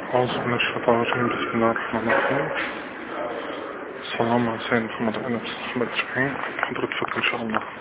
أعوذ من الشيطان الرجيم بسم الله الرحمن الرحيم السلام على سيدنا محمد وعلى آله وصحبه أجمعين حضرتك إن شاء الله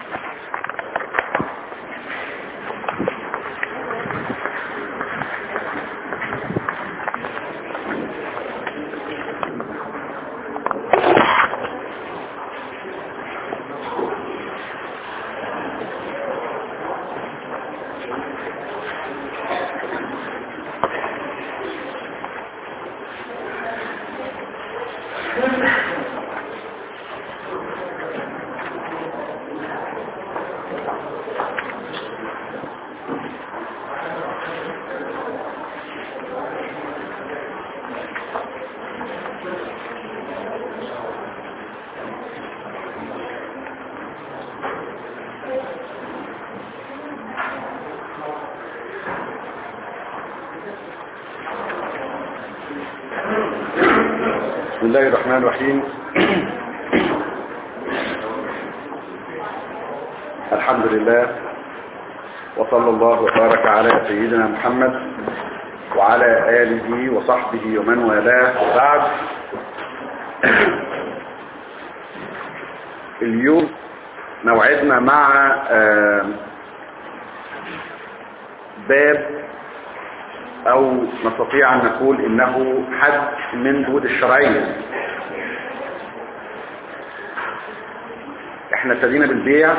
بسم الله الرحمن الرحيم الحمد لله وصلى الله وبارك على سيدنا محمد وعلى آله وصحبه ومن والاه وبعد اليوم موعدنا مع آه، باب او نستطيع ان نقول انه حد من حدود الشرعية احنا ابتدينا بالبيع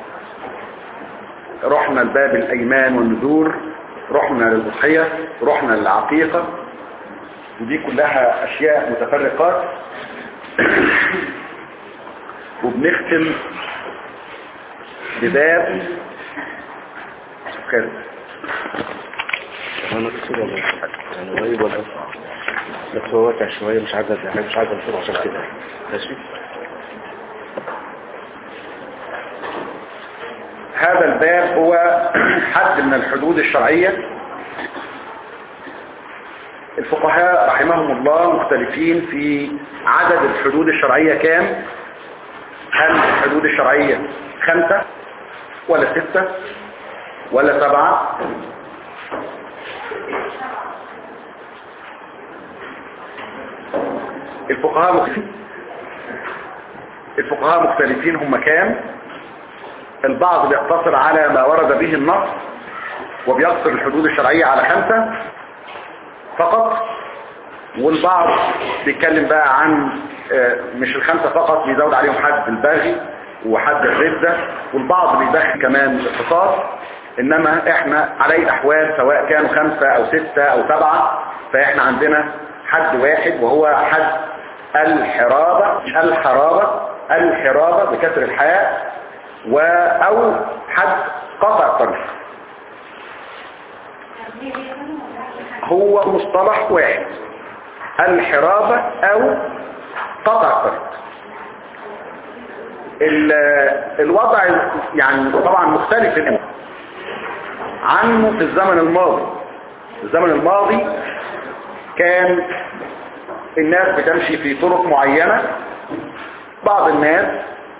رحنا لباب الايمان والنذور رحنا للضحية رحنا للعقيقة ودي كلها اشياء متفرقات وبنختم بباب خير انا كتير ولا يعني قريب ولا بس هو وقع شوية مش عايز ازعل مش عايز انصره عشان كده ماشي هذا الباب هو حد من الحدود الشرعية الفقهاء رحمهم الله مختلفين في عدد الحدود الشرعية كام هل الحدود الشرعية خمسة ولا ستة ولا سبعة الفقهاء مختلفين الفقهاء مختلفين هم كام البعض بيقتصر على ما ورد به النص وبيقصر الحدود الشرعية على خمسة فقط والبعض بيتكلم بقى عن آه، مش الخمسة فقط بيزود عليهم حد الباغي وحد الردة والبعض بيدخل كمان القصاص انما احنا على اي الاحوال سواء كانوا خمسة او ستة او سبعة فاحنا عندنا حد واحد وهو حد الحرابة الحرابة الحرابة بكسر الحاء و او حد قطع الطريق هو مصطلح واحد الحرابة او قطع الطريق ال- الوضع يعني طبعا مختلف الآن عنه في الزمن الماضي في الزمن الماضي كان الناس بتمشي في طرق معينة بعض الناس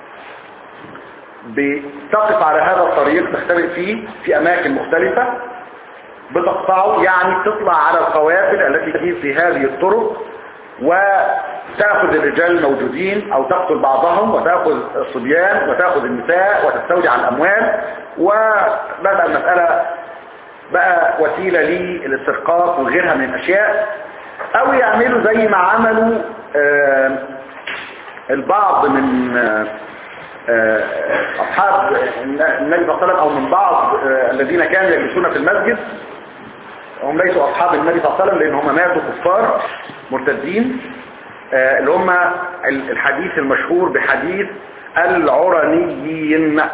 بتقف على هذا الطريق تختلف فيه في أماكن مختلفة بتقطعه يعني تطلع على القوافل التي تجيب في هذه الطرق وتأخذ الرجال الموجودين أو تقتل بعضهم وتأخذ الصبيان وتأخذ النساء وتستولي على الأموال وبدأ المسألة بقى وسيلة للاسترقاق وغيرها من الأشياء أو يعملوا زي ما عملوا آه، البعض من آه، آه، أصحاب النبي صلى الله عليه وسلم أو من بعض آه، الذين كانوا يجلسون في المسجد هم ليسوا أصحاب النبي صلى الله عليه وسلم لأن هم ماتوا كفار مرتدين آه، اللي هم ال- الحديث المشهور بحديث العرنيين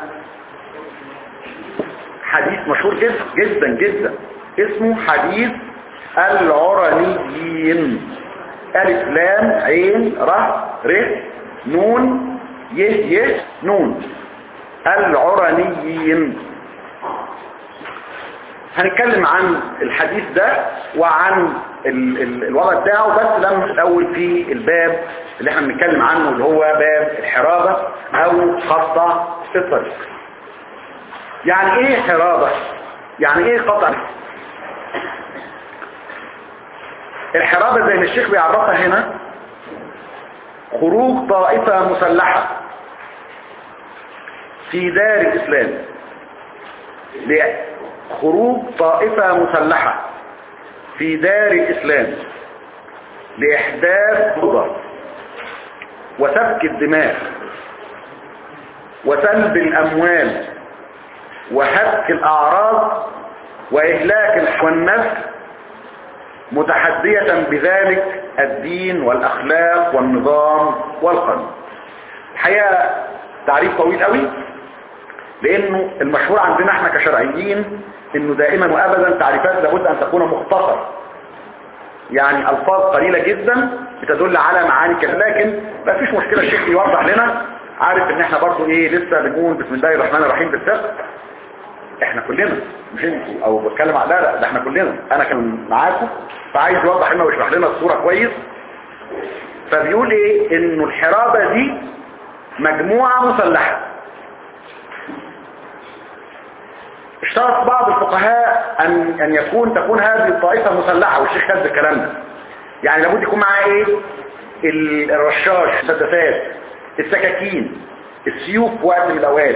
حديث مشهور جدا جدا جدا اسمه حديث العرنيين ألف لام عين ر ر نون ي ي نون العرنيين هنتكلم عن الحديث ده وعن ال ال الوضع بتاعه بس لما الأول في الباب اللي احنا بنتكلم عنه اللي هو باب الحرابة او قطع الطريق يعني ايه حرابة يعني ايه قطع الحرابة زي ما الشيخ بيعرفها هنا خروج طائفة مسلحة في دار الإسلام خروج طائفة مسلحة في دار الإسلام لإحداث فوضى وسفك الدماء وسلب الأموال وهتك الأعراض وإهلاك الح- والنسل متحدية بذلك الدين والأخلاق والنظام والقانون الحقيقة تعريف طويل قوي لأنه المشهور عندنا احنا كشرعيين انه دائما وابدا تعريفات لابد ان تكون مختصرة يعني الفاظ قليلة جدا بتدل على معاني كثيرة لكن ما فيش مشكلة الشيخ يوضح لنا عارف ان احنا برضو ايه لسه بنقول بسم الله الرحمن الرحيم بالفقه احنا كلنا مش انتوا او بتكلم على لا لا ده احنا كلنا انا كان معاكم فعايز يوضح لنا ويشرح لنا الصورة كويس فبيقول ايه انه الحرابة دي مجموعة مسلحة اشترط بعض الفقهاء ان ان يكون تكون هذه الطائفة مسلحة والشيخ خد الكلام ده يعني لابد يكون معاه ايه ال- الرشاش السدفات السكاكين السيوف في وقت من الاوقات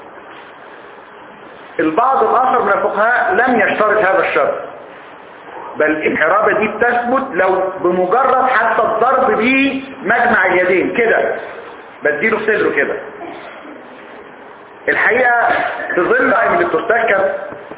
البعض الاخر من الفقهاء لم يشترط هذا الشرط بل الحرابة دي بتثبت لو بمجرد حتى الضرب بمجمع اليدين كده بديله في صدره كده الحقيقة في ظل اللي بترتكب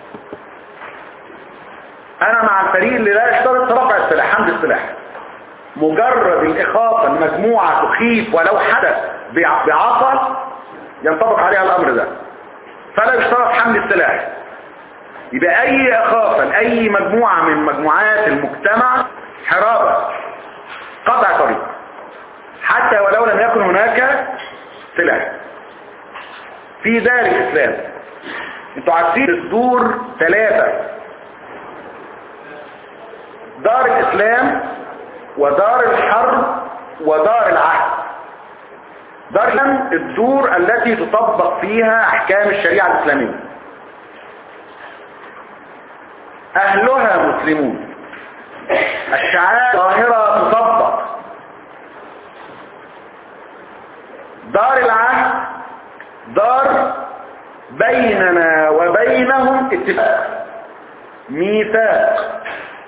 انا مع الفريق اللي لا يشترط رفع السلاح حمل السلاح مجرد الاخافة ان مجموعة تخيف ولو حدث بع- بعصا ينطبق عليها الامر ده فلا يشترط حمل السلاح يبقى اي اخافة لاي مجموعة من مجموعات المجتمع حرابة قطع طريق حتى ولو لم يكن هناك سلاح في دار الاسلام انتوا عارفين الدور ثلاثة دار الاسلام ودار الحرب ودار العهد دار الاسلام الدور التي تطبق فيها احكام الشريعة الاسلامية اهلها مسلمون الشعائر ظاهرة تطبق دار العهد دار بيننا وبينهم اتفاق ميثاق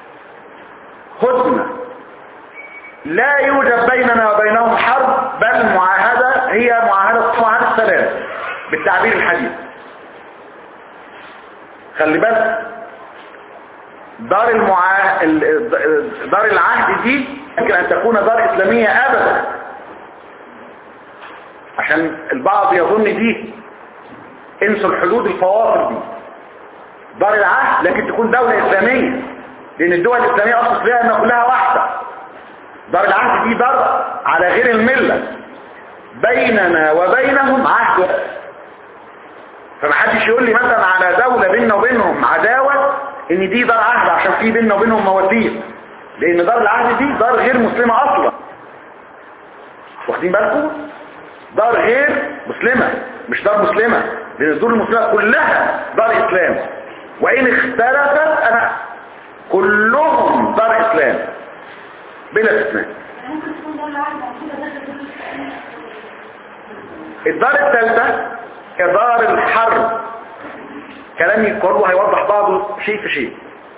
هدنة لا يوجد بيننا وبينهم حرب بل معاهدة هي معاهدة معاهدة سلام بالتعبير الحديث خلي بالك دار المعا... ال- دار العهد دي يمكن ان تكون دار اسلامية ابدا عشان البعض يظن دي انسوا الحدود الفواصل دي دار العهد لكن تكون دولة اسلامية لان الدول الاسلامية اصل فيها انها كلها واحدة دار العهد دي دار على غير الملة بيننا وبينهم عهد فمحدش يقول لي مثلا على دولة بيننا وبينهم عداوة ان دي دار عهد عشان في بيننا وبينهم مواثيق لان دار العهد دي دار غير مسلمة اصلا واخدين بالكم دار غير مسلمة مش دار مسلمة لان الدور المسلمة كلها دار اسلام وان اختلفت انا كلهم دار اسلام بلا استثناء ممكن تكون دولة واحدة موجودة داخل دول الإسلام. الدار الثالثة كدار الحرب كلامي كله هيوضح بعضه شيء في شيء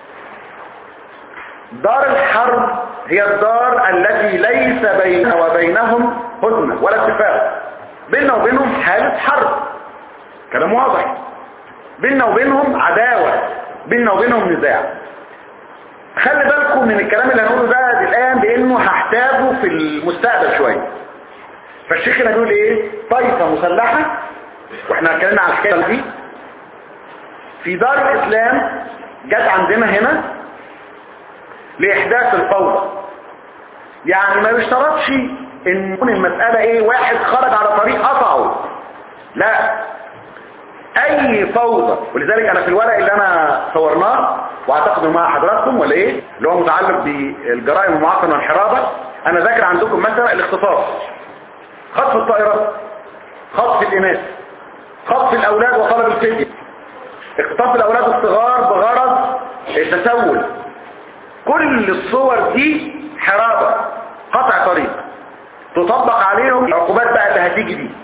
دار الحرب هي الدار التي ليس بيننا وبينهم هدنة ولا اتفاق بيننا وبينهم حالة حرب كلام واضح بيننا وبينهم عداوة بيننا وبينهم نزاع خلي بالكم من الكلام اللي هنقوله ده الآن لأنه هحتاجه في المستقبل شوية فالشيخ هنا بيقول ايه طائفة مسلحة واحنا اتكلمنا على الحكاية دي في دار الاسلام جت عندنا هنا لاحداث الفوضى يعني ما يشترطش ان يكون المسألة ايه واحد خرج على طريق قطعه لا اي فوضى ولذلك انا في الورق اللي انا صورناه واعتقد إنه مع حضراتكم ولا ايه اللي هو متعلق بالجرائم المعاصرة والانحرافة انا ذاكر عندكم مثلا الاختصاص خطف الطائرات خطف الإناث خطف الأولاد وطلب الفدية اختطاف الأولاد الصغار بغرض التسول كل الصور دي حرابة قطع طريق تطبق عليهم العقوبات بقى اللي هتيجي دي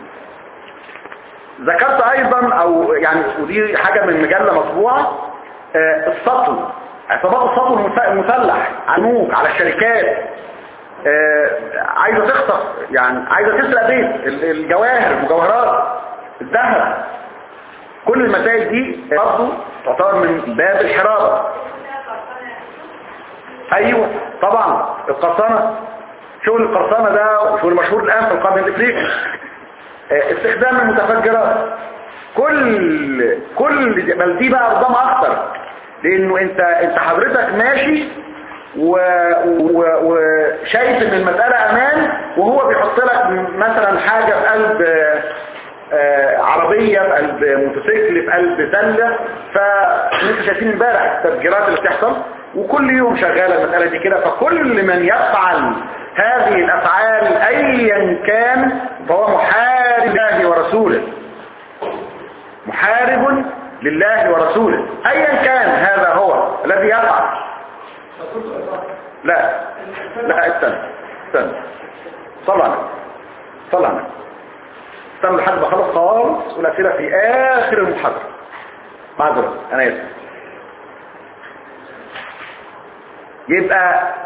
ذكرت ايضا او يعني ودي حاجة من مجلة مطبوعة آه، السطو عصابات السطو المس- المسلح على البنوك على الشركات آه، عايزة تخطف يعني عايزة تسرق بيت ال- الجواهر المجوهرات الذهب كل المسائل دي برضه تعتبر من باب الحرابة ايوه طبعا القرصنة شغل القرصنة ده شغل مشهور الان في القرن الافريقي آه، استخدام المتفجرات كل كل دي- بل دي بقى ربما اخطر لانه انت انت حضرتك ماشي و- و- وشايف ان المسألة امان وهو بيحط لك مثلا حاجة في قلب آه، آه، عربية في قلب موتوسيكل في قلب سلة فانتوا شايفين امبارح التفجيرات اللي بتحصل وكل يوم شغالة المسألة دي كده فكل من يفعل هذه الافعال ايا كان فهو محارب لله ورسوله محارب لله ورسوله ايا كان هذا هو الذي يفعل لا لا استنى استنى صلى على النبي. صلى على النبي. استنى لحد ما اخلص خالص والاسئله في اخر المحاضره معذره انا اسف يبقى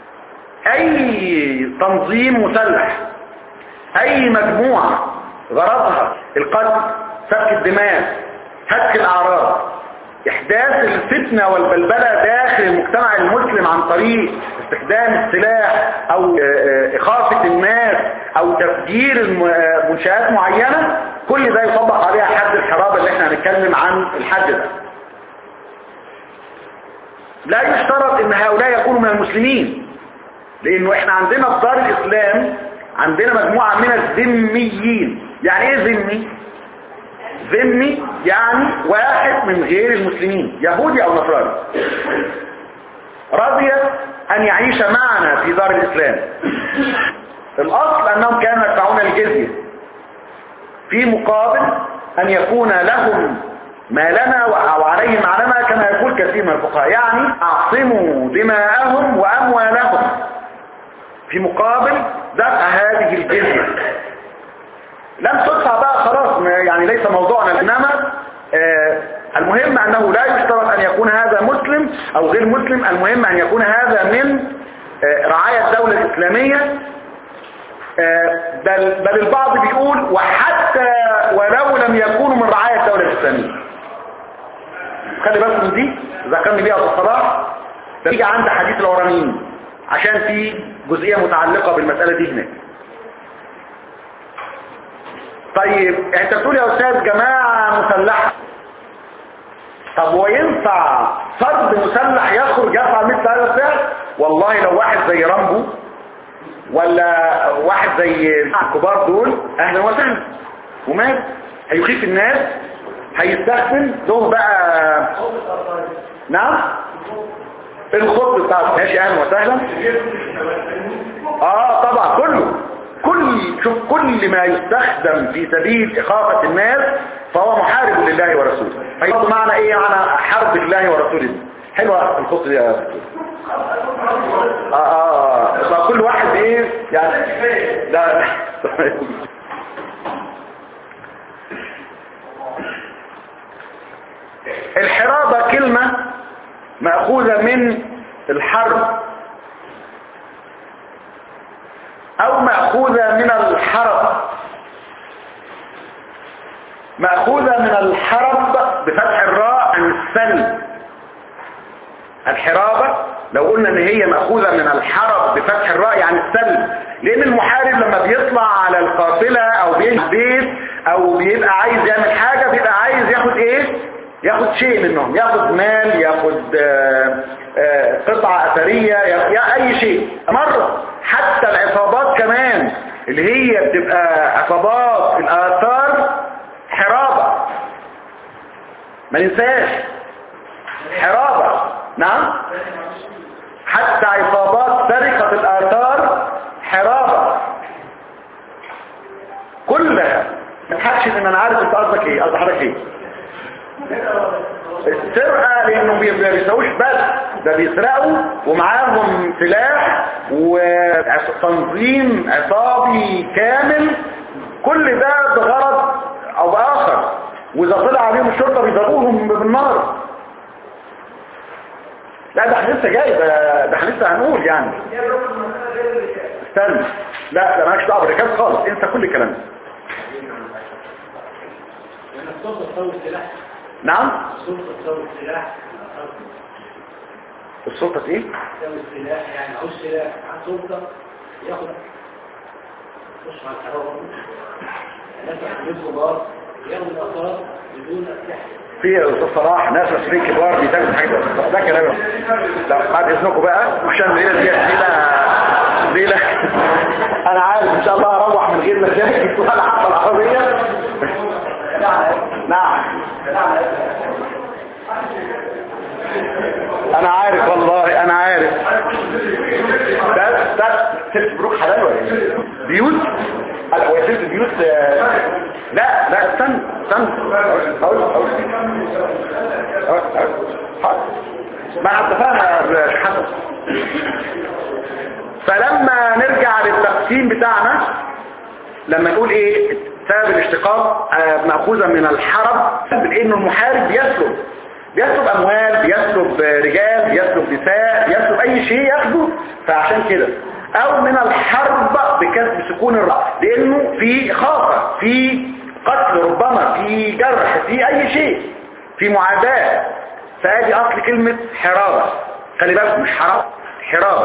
اي تنظيم مسلح اي مجموعه غرضها القتل سفك الدماء هتك الاعراض احداث الفتنة والبلبلة داخل المجتمع المسلم عن طريق استخدام السلاح او آه، آه، اخافة الناس او تفجير الم- آه، منشآت معينة كل ده يطبق عليها حد الحرابة اللي احنا هنتكلم عن الحد ده لا يشترط ان هؤلاء يكونوا من المسلمين لانه احنا عندنا في دار الاسلام عندنا مجموعة من الذميين يعني ايه ذمي ذمي يعني واحد من غير المسلمين يهودي او نصراني رضي ان يعيش معنا في دار الاسلام الاصل انهم كانوا يدفعون الجزية في مقابل ان يكون لهم ما لنا وعليهم علينا كما يقول كثير من الفقهاء يعني اعصموا دماءهم واموالهم في مقابل دفع هذه الجزية لم تدفع بقى خلاص ما- يعني ليس موضوعنا انما آه المهم انه لا يشترط ان يكون هذا مسلم او غير مسلم المهم ان يكون هذا من آه رعاية الدولة الاسلامية آه بل, بل البعض بيقول وحتى ولو لم يكونوا من رعاية الدولة الاسلامية خلي بالكم من دي ذكرني بيها ابو صلاح ده بيجي عند حديث العرانيين عشان في جزئية متعلقة بالمسألة دي هناك طيب انت بتقول يا استاذ جماعة مسلحة طب هو ينفع فرد مسلح يخرج يفعل مثل هذا الفعل والله لو واحد زي رامبو ولا واحد زي الكبار دول اهلا وسهلا ومات هيخيف الناس هيستخدم له بقى نعم الخط بتاعه ماشي اهلا وسهلا اه طبعا كله كل شوف كل ما يستخدم في سبيل إخافة الناس فهو محارب لله ورسوله فيبقى معنى ايه معنى حرب الله ورسوله حلوة الخط دي يا دكتور. اه اه اه يبقى كل واحد ايه يعني لا الحرابة كلمة مأخوذة من الحرب او مأخوذة من الحرب مأخوذة من الحرب بفتح الراء عن السلب الحرابة لو قلنا ان هي مأخوذة من الحرب بفتح الراء يعني السلب لان المحارب لما بيطلع على القافلة او بينهي بيت او بيبقى عايز يعمل حاجة بيبقى عايز ياخد ايه ياخد شيء منهم ياخد مال ياخد آه، آه، قطعة اثرية يا يا اي شيء مرة حتى العصابات كمان اللي هي بتبقى عصابات الاثار حرابة ما ننساش حرابة نعم حتى عصابات سرقة الآثار حرابة كلها ما تضحكش ان انا عارف انت قصدك ايه قصد حضرتك ايه السرقة لانه ما بيسويش بس ده بيسرقوا ومعاهم سلاح وتنظيم عصابي كامل كل ده بغرض او باخر واذا طلع عليهم الشرطة بيضربوهم بالنار لا ده احنا لسه جاي ده ده احنا لسه هنقول يعني استنى لا ده مالكش دعوه بالركاب خالص انسى كل الكلام ده نعم السلطة ايه في يا استاذ صلاح ناس مسؤولين كبار بيتاخدوا حاجه ده كلام لا بعد اذنكم بقى عشان الليله دي ليله ليله انا عارف ان شاء الله اروح من غير مشاكل ولا حتى العربيه نعم انا عارف والله انا عارف ده ده ست بروك حلال ولا ايه بيوت هلا هو ست بيوت آه، لا لا استنى استنى اقول اقول ما اتفقنا يا شيخ حسن فلما نرجع للتقسيم بتاعنا لما نقول ايه سبب الاشتقاق آه، مأخوذة من الحرب لانه المحارب بيسلب بيسلب اموال بيسلب رجال بيسلب نساء بيسلب اي شيء ياخده فعشان كده او من الحرب بكسب سكون الراء لانه في اخافة في قتل ربما في جرح في اي شيء في معاداة فادي اصل كلمة حرابة خلي بالك مش حراب حرابة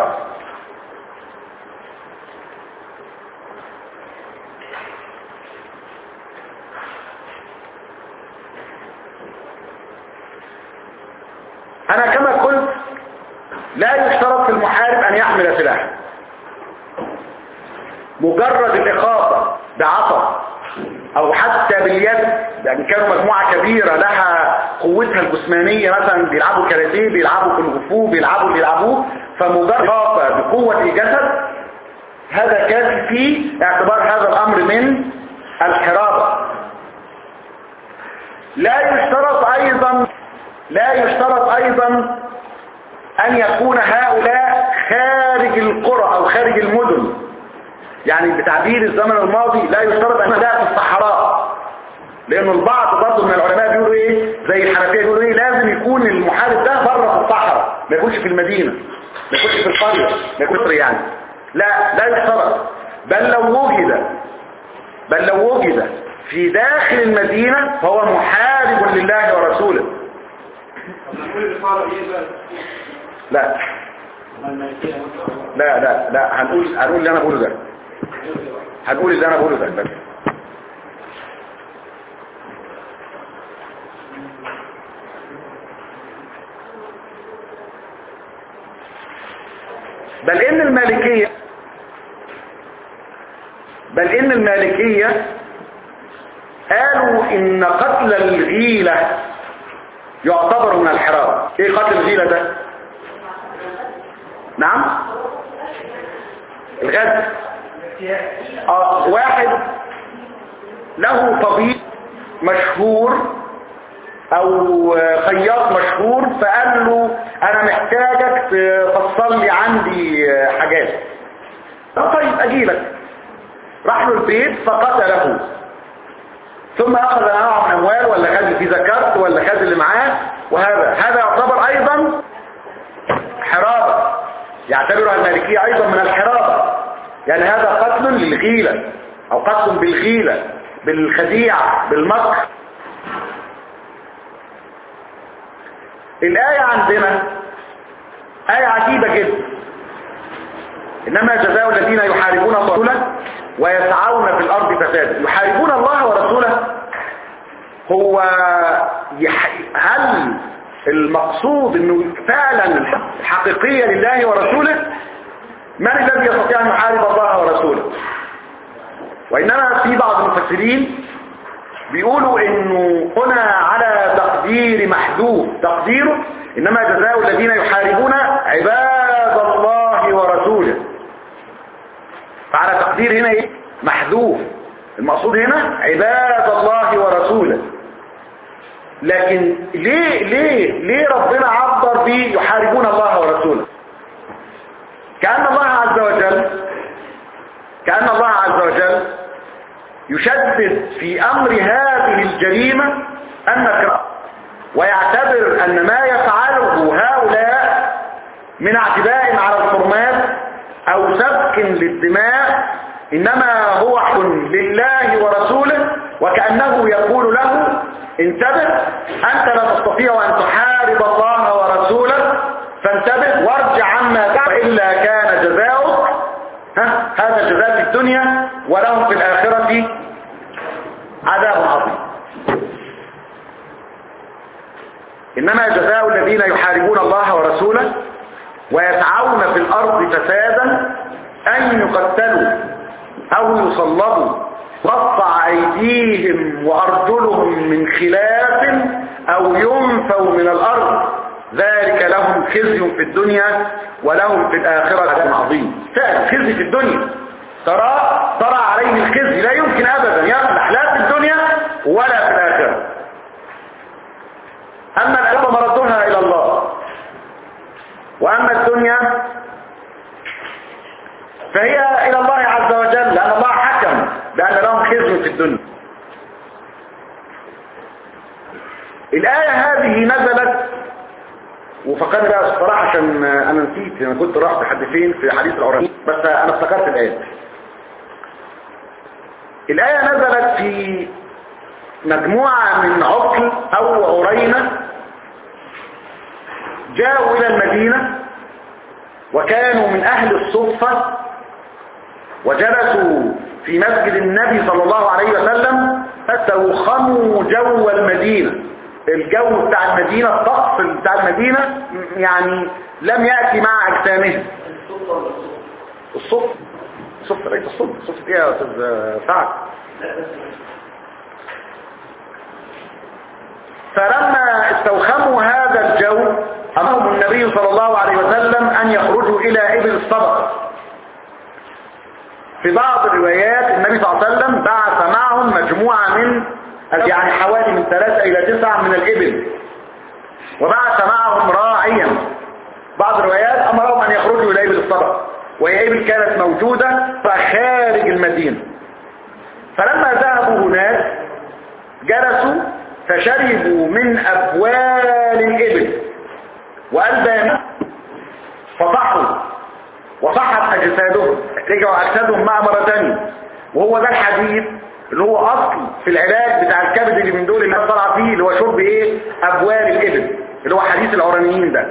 انا كما قلت لا يشترط في المحارب ان يحمل سلاحا مجرد الاخافة بعصا او حتى باليد يعني كانوا مجموعة كبيرة لها قوتها الجسمانية مثلا بيلعبوا كاراتيه بيلعبوا كونغ فو بيلعبوا بيلعبوه فمجرد اخافة بقوة الجسد هذا كافي في اعتبار هذا الامر من الحرابة لا يشترط ايضا لا يشترط ايضا ان يكون هؤلاء خارج القرى او خارج المدن يعني بتعبير الزمن الماضي لا يشترط ان ده في الصحراء لان البعض برضه من العلماء بيقولوا ايه زي الحنفيه بيقولوا ايه لازم يكون المحارب ده بره في الصحراء ما يكونش في المدينه ما يكونش في القريه ما يكونش يعني لا لا يشترط بل لو وجد بل لو وجد في داخل المدينه فهو محارب لله ورسوله لا لا لا لا هنقول هنقول اللي انا بقوله ده هنقول اللي انا بقوله ده بس بل ان المالكية بل ان المالكية قالوا ان قتل الغيلة يعتبر من الحرام ايه قتل الغيلة ده نعم الغد آه واحد له طبيب مشهور او خياط مشهور فقال له انا محتاجك تفصل لي عندي حاجات طيب اجيلك راح له البيت فقتله ثم اخذ معه اموال ولا خد في زكاة ولا خد اللي معاه وهذا هذا يعتبر ايضا حرابة يعتبرها المالكية ايضا من الحرابة يعني هذا قتل للغيلة او قتل بالغيلة بالخديعة بالمكر الآية عندنا آية عجيبة جدا إنما جزاء الذين يحاربون الله ورسوله ويسعون في الأرض فسادا يحاربون الله ورسوله هو يح... هل المقصود انه فعلا حقيقية لله ورسوله من الذي يستطيع ان يحارب الله ورسوله وانما في بعض المفسرين بيقولوا انه هنا على تقدير محدود تقديره انما جزاء الذين يحاربون عباد الله ورسوله فعلى تقدير هنا ايه محذوف المقصود هنا عباد الله ورسوله لكن ليه ليه ليه ربنا عبر عبر ب يحاربون الله ورسوله كأن الله عز وجل كأن الله عز وجل يشدد في أمر هذه الجريمة النكراء ويعتبر أن ما يفعله هؤلاء من اعتداء على الحرمات أو سفك للدماء إنما هو حق لله ورسوله وكأنه يقول له انتبه أنت لا تستطيع أن تحارب الله ورسوله فانتبه وارجع عما تعمل وإلا كان جزاؤك ها هذا الجزاء في الدنيا ولهم في الآخرة عذاب عظيم إنما جزاء الذين يحاربون الله ورسوله ويسعون في الأرض فسادا أن يقتلوا أو يصلبوا تقطع أيديهم وأرجلهم من خلاف أو ينفوا من الأرض ذلك لهم خزي في الدنيا ولهم في الآخرة عظيم فعلا خزي في الدنيا ترى ترى عليه الخزي لا يمكن أبدا يفلح لا في الدنيا ولا في الآخرة أما الآخرة مردها إلى الله وأما الدنيا فهي إلى الله عز وجل لأن الله حكم بأن لهم خزي في الدنيا الآية هذه نزلت وفكرني بقى الصراحة عشان أنا نسيت أنا كنت رحت حد فين في حديث العربي بس أنا افتكرت الآية الآية نزلت في مجموعة من عقل أو عرينة جاءوا إلى المدينة وكانوا من أهل الصفة وجلسوا في مسجد النبي صلى الله عليه وسلم فتوخموا جو المدينة الجو بتاع المدينة الطقس بتاع المدينة يعني لم يأتي مع أجسامهم الصف الصف ليس الصف الصف ايه يا أستاذ سعد فلما استوخموا هذا الجو أمرهم النبي صلى الله عليه وسلم أن يخرجوا إلى إبل الصدقة في بعض الروايات النبي صلى الله عليه وسلم بعث معهم مجموعة من يعني حوالي من ثلاثة إلى تسعة من الإبل وبعث معهم راعيا بعض الروايات أمرهم أن يخرجوا إلى إبل الصدقة وهي إبل كانت موجودة خارج المدينة فلما ذهبوا هناك جلسوا فشربوا من أبوال الإبل وألبانها فصحوا وصحت أجسادهم رجعوا أجسادهم مع مرة تانية وهو ده الحديث اللي هو أصل في العلاج بتاع الكبد اللي من دول اللي طلع فيه اللي هو شرب إيه أبوال الإبل اللي هو حديث العرانيين ده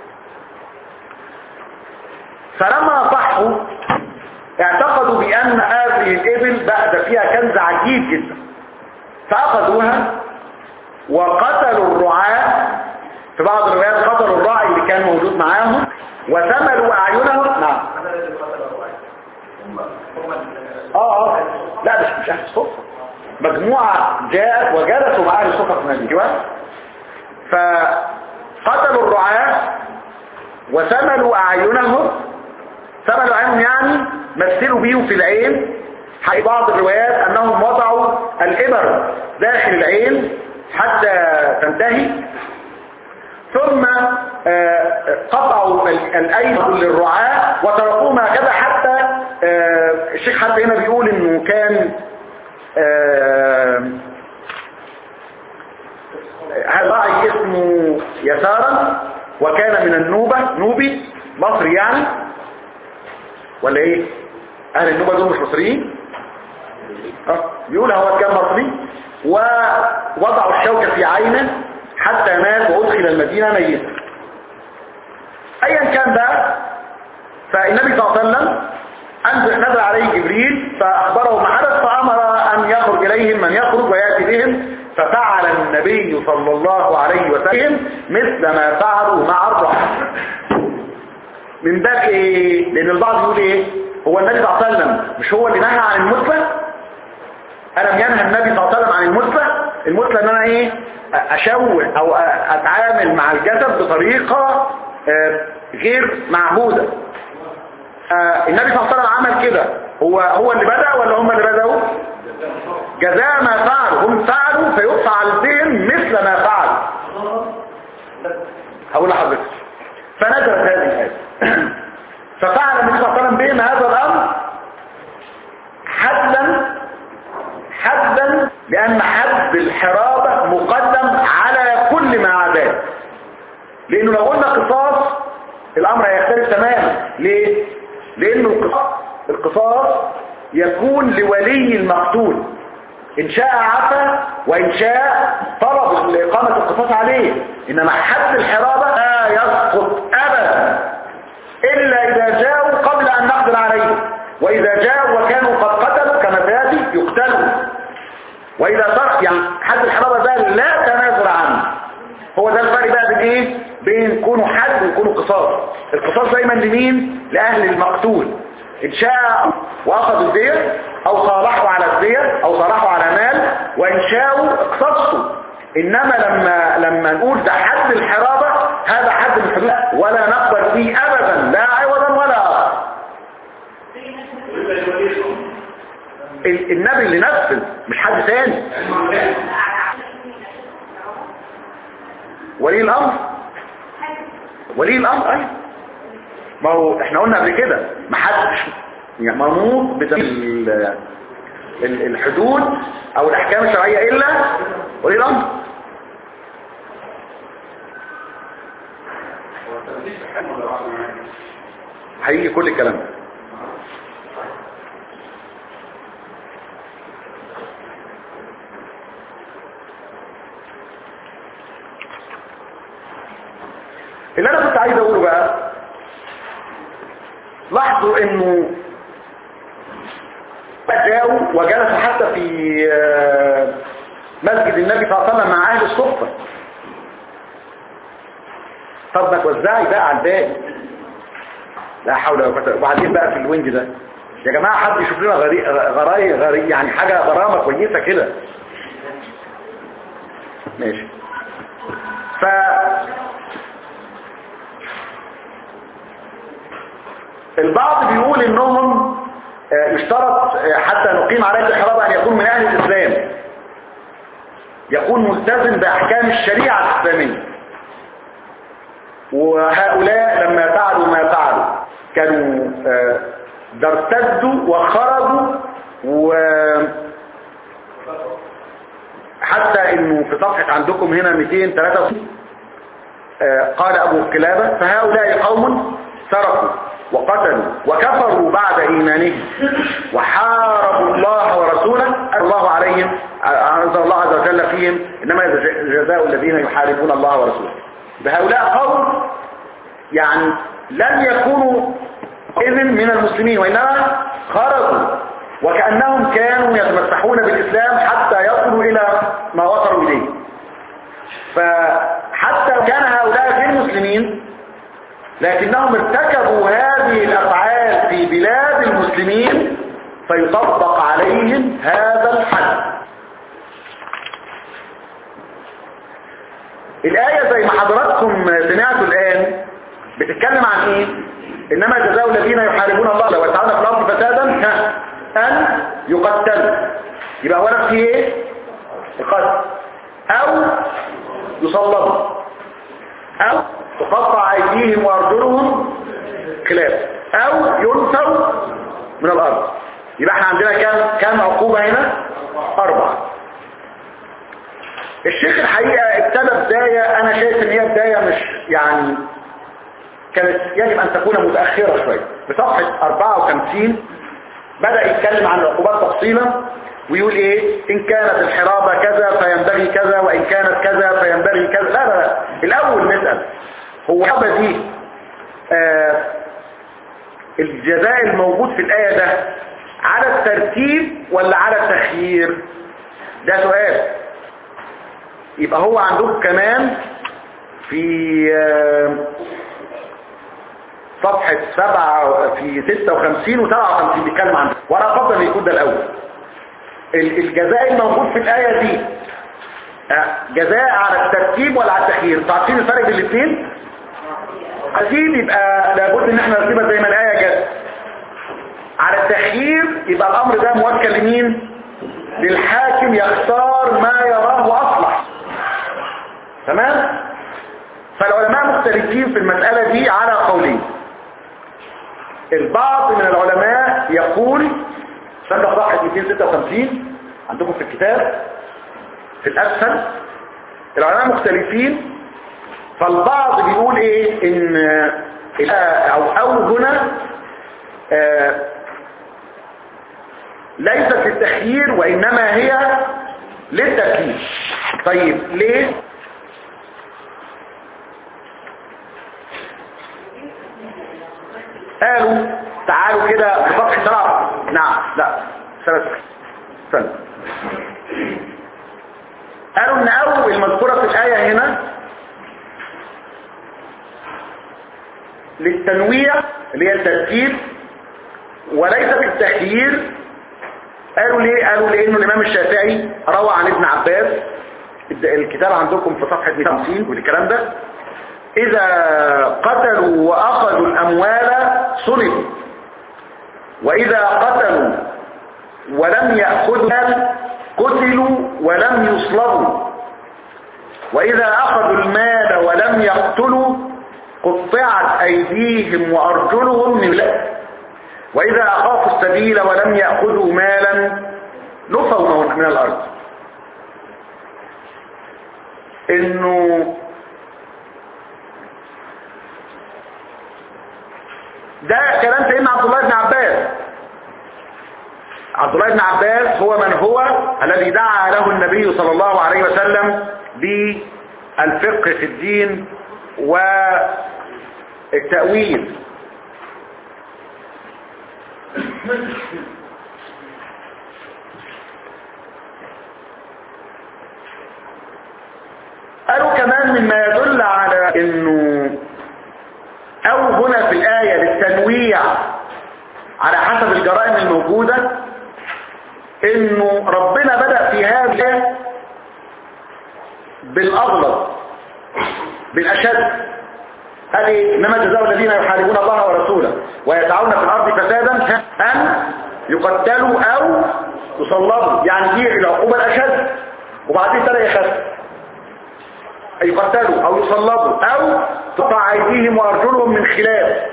فلما صحوا اعتقدوا بأن هذه الإبل بعد فيها كنز عجيب جدا فأخذوها وقتلوا الرعاة في بعض الروايات قتلوا الراعي اللي كان موجود معاهم وثملوا أعينهم نعم اه اه لا مش مش اهل الصفة مجموعة جاءت وجلسوا مع اهل الصفة في المدينة فقتلوا الرعاة وثملوا أعينهم ثملوا أعينهم يعني مثلوا بيهم في العين في بعض الروايات أنهم وضعوا الإبر داخل العين حتى تنتهي ثم قطعوا الأيد للرعاة وتركوهم هكذا حتى الشيخ حتى هنا بيقول انه كان راعي اسمه يسارا وكان من النوبة نوبي مصري يعني ولا ايه اهل النوبة دول مش مصريين اه بيقول هو كان مصري ووضعوا الشوكة في عينه حتى مات وادخل المدينة ميتا ايا كان ده فالنبي صلى الله عليه وسلم انزل نزل عليه جبريل فاخبره ما حدث فامر ان يخرج اليهم من يخرج وياتي بهم ففعل النبي صلى الله عليه وسلم مثل ما فعلوا مع الرحم من باب ايه لان البعض يقول ايه هو النبي صلى الله عليه وسلم مش هو اللي نهى عن المثلى ألم ينهى النبي صلى الله عليه وسلم عن المثلى المثلى ان انا ايه اشوه او اتعامل مع الجسد بطريقة غير معهودة النبي صلى الله عليه وسلم عمل كده هو هو اللي بدأ ولا هم اللي بدأوا جزاء ما فعلوا هم فعلوا فيقطع على الدين مثل ما فعلوا هقول لحضرتك فنزلت هذه الآية ففعل النبي صلى الله عليه وسلم بهم هذا الأمر حدا حدا لأن حد الحرابة مقدم على كل ما عداه لأنه لو قلنا قصاص الأمر هيختلف تماما ليه؟ لأنه القصاص القصاص يكون لولي المقتول إن شاء عفا وإن شاء طلب إقامة القصاص عليه إنما حد الحرابة لا يسقط أبدا إلا إذا جاءوا قبل أن نقدر عليه وإذا جاءوا وكانوا قد قتلوا كما سيأتي يقتلوا وإذا ترك يعني حد الحرابة ده لا تنازل عنه هو ده الفرق بقى بين ايه بين كونوا حد ويكونوا قصاص القصاص دايما لمين لأهل المقتول إن شاء وأخذوا الدية أو صالحوا على الدية أو صالحوا على مال وإن شاءوا اقتصوا إنما لما لما نقول ده حد الحرابة هذا حد من الحدود ولا نقبل فيه أبدا لا عوضا ولا أخر ال- النبي اللي نفذ مش حد ثاني ولي الأمر ولي الأمر أيضا ما هو احنا قلنا قبل كده ما حدش يعني منوط بتم الحدود او الاحكام الشرعية الا ولي الامر هيجي كل الكلام ده اللي انا كنت عايز اقوله بقى لاحظوا انه جاءوا وجلسوا حتى في آه، مسجد النبي صلى الله عليه وسلم مع اهل الصفة طب ما توزعي بقى على الباقي لا حول ولا قوه وبعدين بقى في الوينج ده يا جماعه حد يشوف لنا غري غراي غري يعني حاجه غرامه كويسه كده ماشي ف البعض بيقول انهم آه، يشترط آه، حتى نقيم عليه الحرابة ان يكون من اهل الاسلام يكون ملتزم باحكام الشريعة الاسلامية وهؤلاء لما فعلوا ما فعلوا كانوا آه، ده ارتدوا وخرجوا و حتى انه في صفحة عندكم هنا 263 آه، قال ابو قلابة فهؤلاء قوم سرقوا وقتلوا وكفروا بعد ايمانهم وحاربوا الله ورسوله الله عليهم انزل الله عز وجل فيهم انما جزاء الذين يحاربون الله ورسوله بهؤلاء قوم يعني لم يكونوا اذن من المسلمين وانما خرجوا وكأنهم كانوا يتمسحون بالإسلام حتى يصلوا إلى ما وصلوا إليه فحتى لو كان هؤلاء غير مسلمين لكنهم ارتكبوا هذه الأفعال في بلاد المسلمين فيطبق عليهم هذا الحد الآية زي ما حضراتكم سمعتوا الآن بتتكلم عن ايه انما جزاء الذين يحاربون الله ويسعون في الارض فسادا ها، ان يقتلوا يبقى اولا في ايه القتل او يصلبوا او تقطع ايديهم وارجلهم خلاف او ينسوا من الارض يبقى احنا عندنا كام كام عقوبة هنا اربعة الشيخ الحقيقة ابتدى بداية انا شايف ان هي بداية مش يعني كانت يجب ان تكون متأخرة شوية في صفحة 54 بدأ يتكلم عن العقوبات تفصيلا ويقول ايه ان كانت الحرابة كذا فينبغي كذا وان كانت كذا فينبغي كذا لا لا لا الاول نسأل هو الحرابة دي آه الجزاء الموجود في الآية ده على الترتيب ولا على التخيير ده سؤال يبقى هو عندكم كمان في آه صفحة سبعة في ستة وخمسين وسبعة وخمسين بيتكلم عنه وانا افضل ان يكون ده الاول ال- الجزاء الموجود في الآية دي آه، جزاء على الترتيب ولا على التخيير انتوا عارفين الفرق بين الاثنين اكيد يبقى لابد ان احنا نرتبها زي ما الآية جت على التخيير يبقى الامر ده موكل لمين للحاكم يختار ما يراه اصلح تمام فالعلماء مختلفين في المسألة دي على قولين البعض من العلماء يقول سنة صفحة 256 عندكم في الكتاب في الأسفل العلماء مختلفين فالبعض بيقول ايه ان او او هنا آه ليست للتخيير وانما هي للتركيب طيب ليه قالوا تعالوا كده بفتح سرعة نعم لا سنة سنة قالوا ان اول المذكورة في الآية هنا للتنويع اللي هي التركيب وليس بالتخيير قالوا ليه قالوا لانه الامام الشافعي روى عن ابن عباس الكتاب عندكم في صفحة 150 والكلام ده اذا قتلوا واخذوا الاموال صلبوا واذا قتلوا ولم يأخذوا المال قتلوا ولم يصلبوا واذا اخذوا المال ولم يقتلوا قطعت ايديهم وارجلهم من لأ واذا اخافوا السبيل ولم يأخذوا مالا نفوا من الارض انه ده كلام سيدنا عبد الله بن عباس عبد الله بن عباس هو من هو الذي دعا له النبي صلى الله عليه وسلم بالفقه في الدين والتأويل قالوا كمان مما يدل على انه او هنا في الآية للتنويع على حسب الجرائم الموجودة انه ربنا بدأ في هذا بالاغلظ بالاشد قال ايه انما جزاء الذين يحاربون الله ورسوله ويسعون في الارض فسادا ان يقتلوا او يصلبوا يعني دي العقوبة الاشد وبعدين ترى يخف يقتلوا او يصلبوا او تقطع ايديهم وارجلهم من خلاف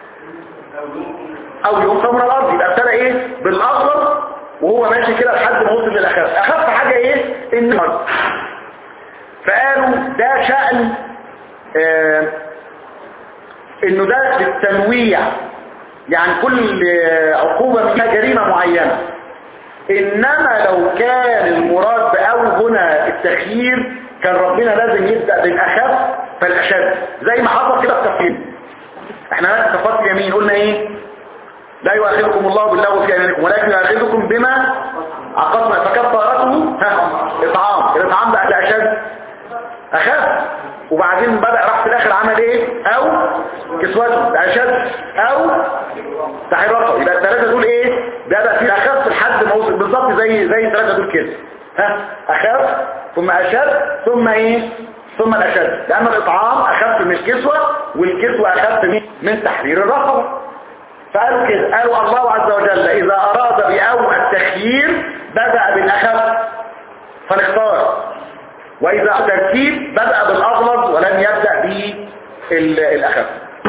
او ينقى من الارض يبقى ابتدى ايه بالاغلظ وهو ماشي كده لحد ما وصل للاخف اخف حاجه ايه النار فقالوا ده شأن آه انه ده للتنويع يعني كل عقوبة فيها جريمة معينة انما لو كان المراد بأو هنا التخيير كان ربنا لازم يبدأ بالأخف فالأشد زي ما حصل كده في التفكير احنا ناس كفات اليمين قلنا ايه لا يؤاخذكم الله بالله في ايمانكم ولكن يؤاخذكم بما عقدنا فكفارته ها اطعام الاطعام بقى الاشد اخف وبعدين بدأ راح في الاخر عمل ايه او كسوته اشد او تحرير رقبه يبقى الثلاثه دول ايه بدأ في اخف لحد ما وصل بالظبط زي زي الثلاثه دول كده ها اخف ثم اشد ثم ايه ثم الاشد لان الاطعام اخف من الكسوه والكسوه اخف من من تحرير الرقبه فقالوا كده قالوا الله عز وجل اذا اراد باو التخيير بدأ بالاخف فنختار واذا الترتيب بدأ بالاغلظ ولم يبدأ بالاخف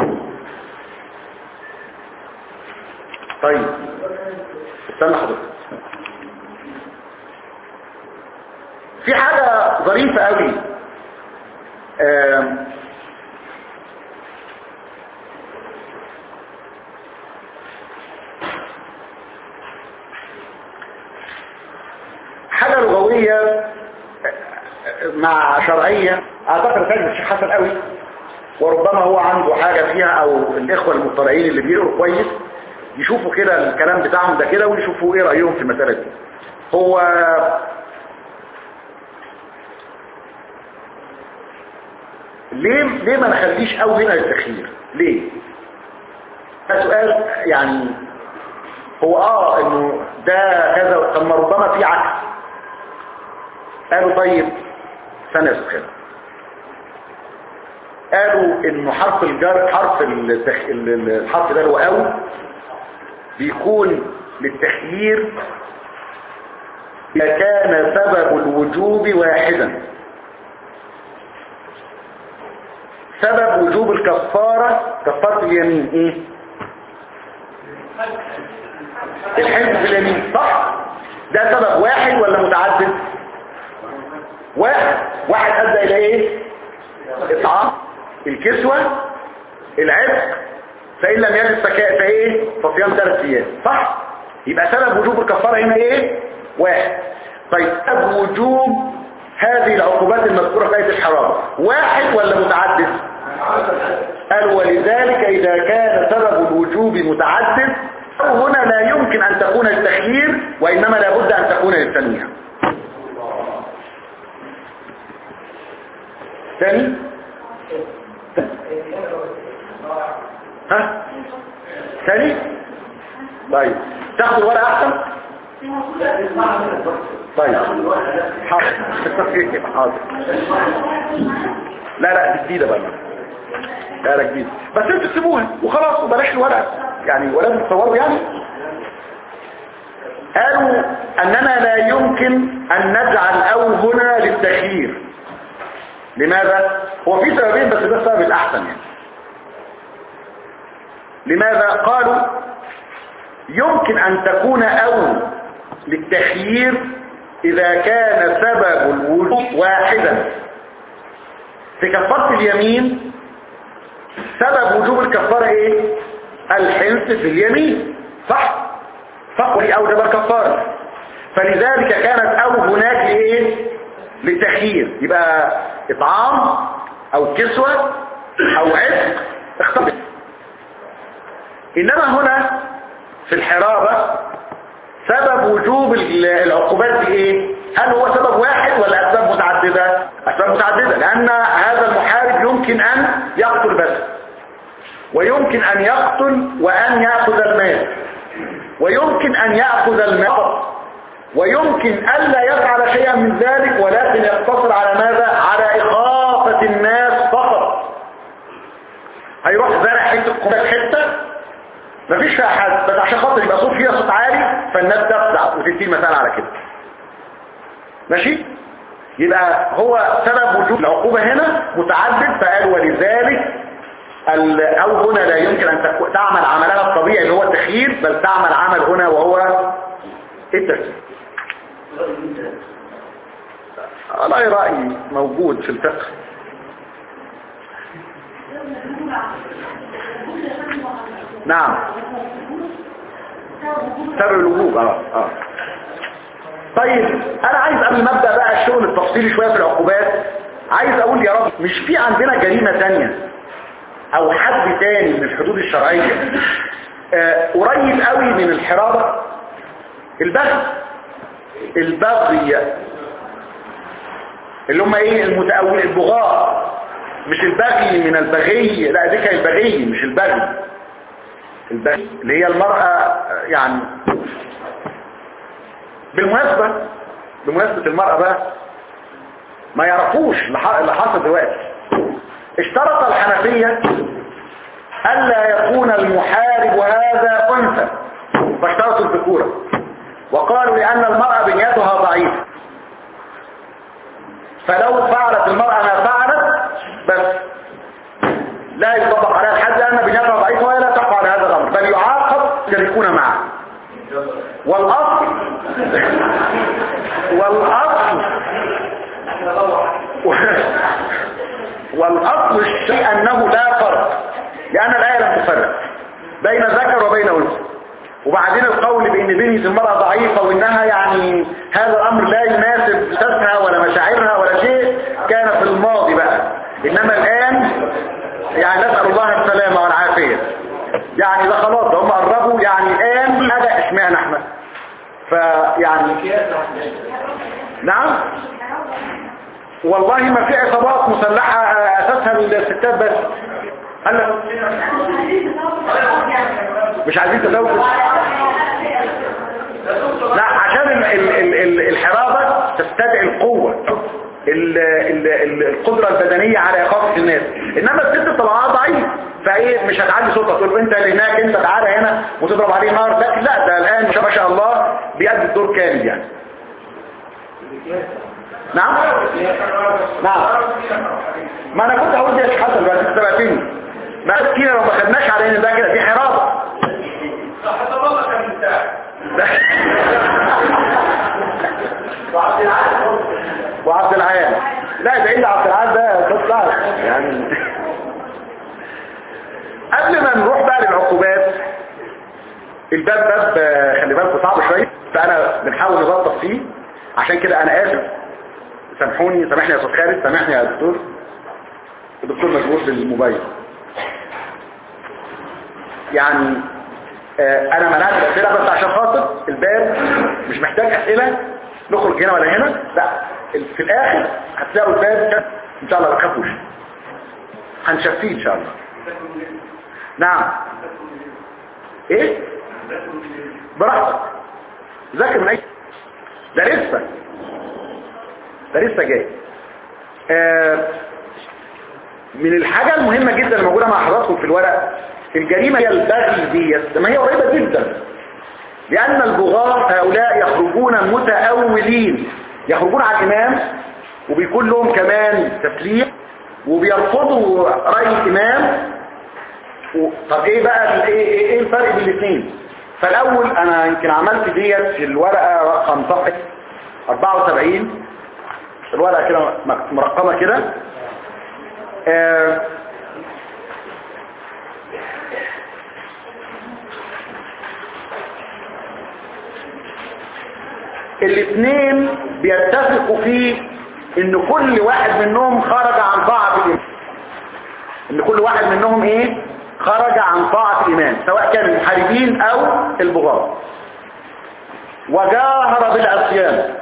طيب استنى حضرتك في حاجة ظريفة قوي حاجة لغوية مع شرعية اعتقد فاهم الشيخ حسن قوي وربما هو عنده حاجة فيها او الاخوة المطلعين اللي بيقروا كويس يشوفوا كده الكلام بتاعهم ده كده ويشوفوا ايه رأيهم في المسألة دي هو ليه ليه ما نخليش او هنا للتخيير ليه ده سؤال يعني هو اه انه ده كذا طب ما ربما في عكس قالوا طيب ثانية كده قالوا انه حرف الجر حرف التخ... الحرف ده هو او بيكون للتخيير إذا كان سبب الوجوب واحدا سبب وجوب الكفارة كفارة اليمين ايه الحلف في اليمين صح ده سبب واحد ولا متعدد واحد واحد ادى الى ايه اطعام الكسوة العتق فإن لم يجد فكاء فايه فصيام ثلاث ايام صح يبقى سبب وجوب الكفارة هنا ايه واحد طيب سبب وجوب هذه العقوبات المذكورة في آية الحرام واحد ولا متعدد قال ولذلك إذا كان سبب الوجوب متعدد هنا لا يمكن أن تكون التخيير وإنما لابد أن تكون للتنويع ثاني ها ثاني طيب تاخد الورقة أحسن طيب حاضر حاضر لا لا دي جديدة بقى لا لا جديدة بس انتوا تسيبوها وخلاص وبلاش الورقة يعني ولا تصوروا يعني قالوا اننا لا يمكن ان نجعل او هنا للتخيير لماذا هو في سببين بس ده السبب الاحسن يعني لماذا قالوا يمكن ان تكون او للتخيير اذا كان سبب الوجوب واحدا في كفارة اليمين سبب وجوب الكفارة ايه الحنث في اليمين صح فقري اوجب الكفارة فلذلك كانت او هناك لايه للتخيير يبقى اطعام او كسوة او عتق اختلف انما هنا في الحرابة سبب وجوب العقوبات دي ايه هل هو سبب واحد ولا اسباب متعددة اسباب متعددة لان هذا المحارب يمكن ان يقتل بس ويمكن ان يقتل وان يأخذ المال ويمكن ان يأخذ المال ويمكن ألا يفعل شيئا من ذلك ولكن يقتصر على ماذا على إخافة الناس فقط هيروح زرع حتة قماش حتة مفيش فيها حد بس عشان خاطر يبقى صوت فيها صوت عالي فالناس تفزع وتدي مثال على كده ماشي يبقى هو سبب وجود العقوبة هنا متعدد فقال ولذلك او هنا لا يمكن ان تعمل عملها الطبيعي اللي هو التخيير بل تعمل عمل هنا وهو التخيير رأي رأي موجود في الفقه نعم سبب الوجوب اه اه طيب انا عايز قبل ما ابدا بقى الشغل التفصيلي شويه في العقوبات عايز اقول يا رب مش في عندنا جريمه ثانيه او حد تاني من الحدود الشرعيه آه قريب قوي من الحرابه البغي البغي اللي هم ايه المتأول البغاء مش البغي من البغي لا دي كان البغي مش البغي البغي اللي هي المرأة يعني بالمناسبة بمناسبة المرأة بقى ما يعرفوش اللي حصل دلوقتي اشترط الحنفية ألا يكون المحارب هذا أنثى فاشترطوا الذكورة وقالوا لأن المرأة بنيتها ضعيفة فلو فعلت المرأة ما فعلت بس لا يطبق عليها الحد لأن بنيتها ضعيفة ولا تقع على هذا الأمر بل يعاقب يشركون معه والأصل والأصل والأصل الشيء أنه لا فرق لأن الآية لم تفرق بين ذكر وبين أنثى وبعدين القول بان بنية المرأة ضعيفة وانها يعني هذا الامر لا يناسب احساسها ولا مشاعرها ولا شيء كان في الماضي بقى انما الان يعني نسأل الله السلامة والعافية يعني ده خلاص ده هم قربوا يعني الان هذا اشمعنى احنا فيعني نعم والله ما في عصابات مسلحة اساسها الستات بس قال لك مش عايزين تزوج لا عشان ال ال ال ال الحرابة تستدعي القوة ال ال ال القدرة البدنية على إخافة الناس إنما الست طبعا ضعيف فايه مش هتعلي صوتك تقول انت اللي هناك انت تعالى هنا وتضرب عليه نار لكن لا ده الآن ما شاء الله بيأدي الدور كامل يعني نعم نعم ما انا كنت هقول دي يا شيخ حسن بس انت سبقتني ما كتير لو ما خدناش على ان ده كده دي حرابه وعبد العال لا ده الا عبد العال ده تطلع يعني قبل ما نروح بقى للعقوبات الباب باب آه، خلي بالكم صعب شويه فانا بنحاول نظبط فيه عشان كده انا اسف سامحوني سامحني يا استاذ خالد سامحني يا دكتور الدكتور مشغول بالموبايل يعني آه، انا منعت الاسئله بس عشان خاطر الباب مش محتاج اسئله نخرج هنا ولا هنا لا في الاخر هتلاقوا الباب ان شاء الله ما تخافوش هنشفيه ان شاء الله نعم ايه براحتك ذاكر من اي ده لسه ده لسه جاي آه من الحاجة المهمة جدا اللي موجودة مع حضراتكم في الورق الجريمة هي البغي ديت ما هي قريبة جدا لأن البغاة هؤلاء يخرجون متأولين يخرجون على الإمام وبيكون لهم كمان تسليم وبيرفضوا رأي الإمام و... طب ايه بقى ال- ايه ايه إيه الفرق بين الاثنين فالاول انا يمكن عملت ديت في الورقه رقم صفحه 74 الورقه كده م- مرقمه كده آه الاثنين بيتفقوا في ان كل واحد منهم خرج عن طاعه الامام ان كل واحد منهم ايه خرج عن طاعة الامام سواء كان المحاربين او البغاة وجاهر بالعصيان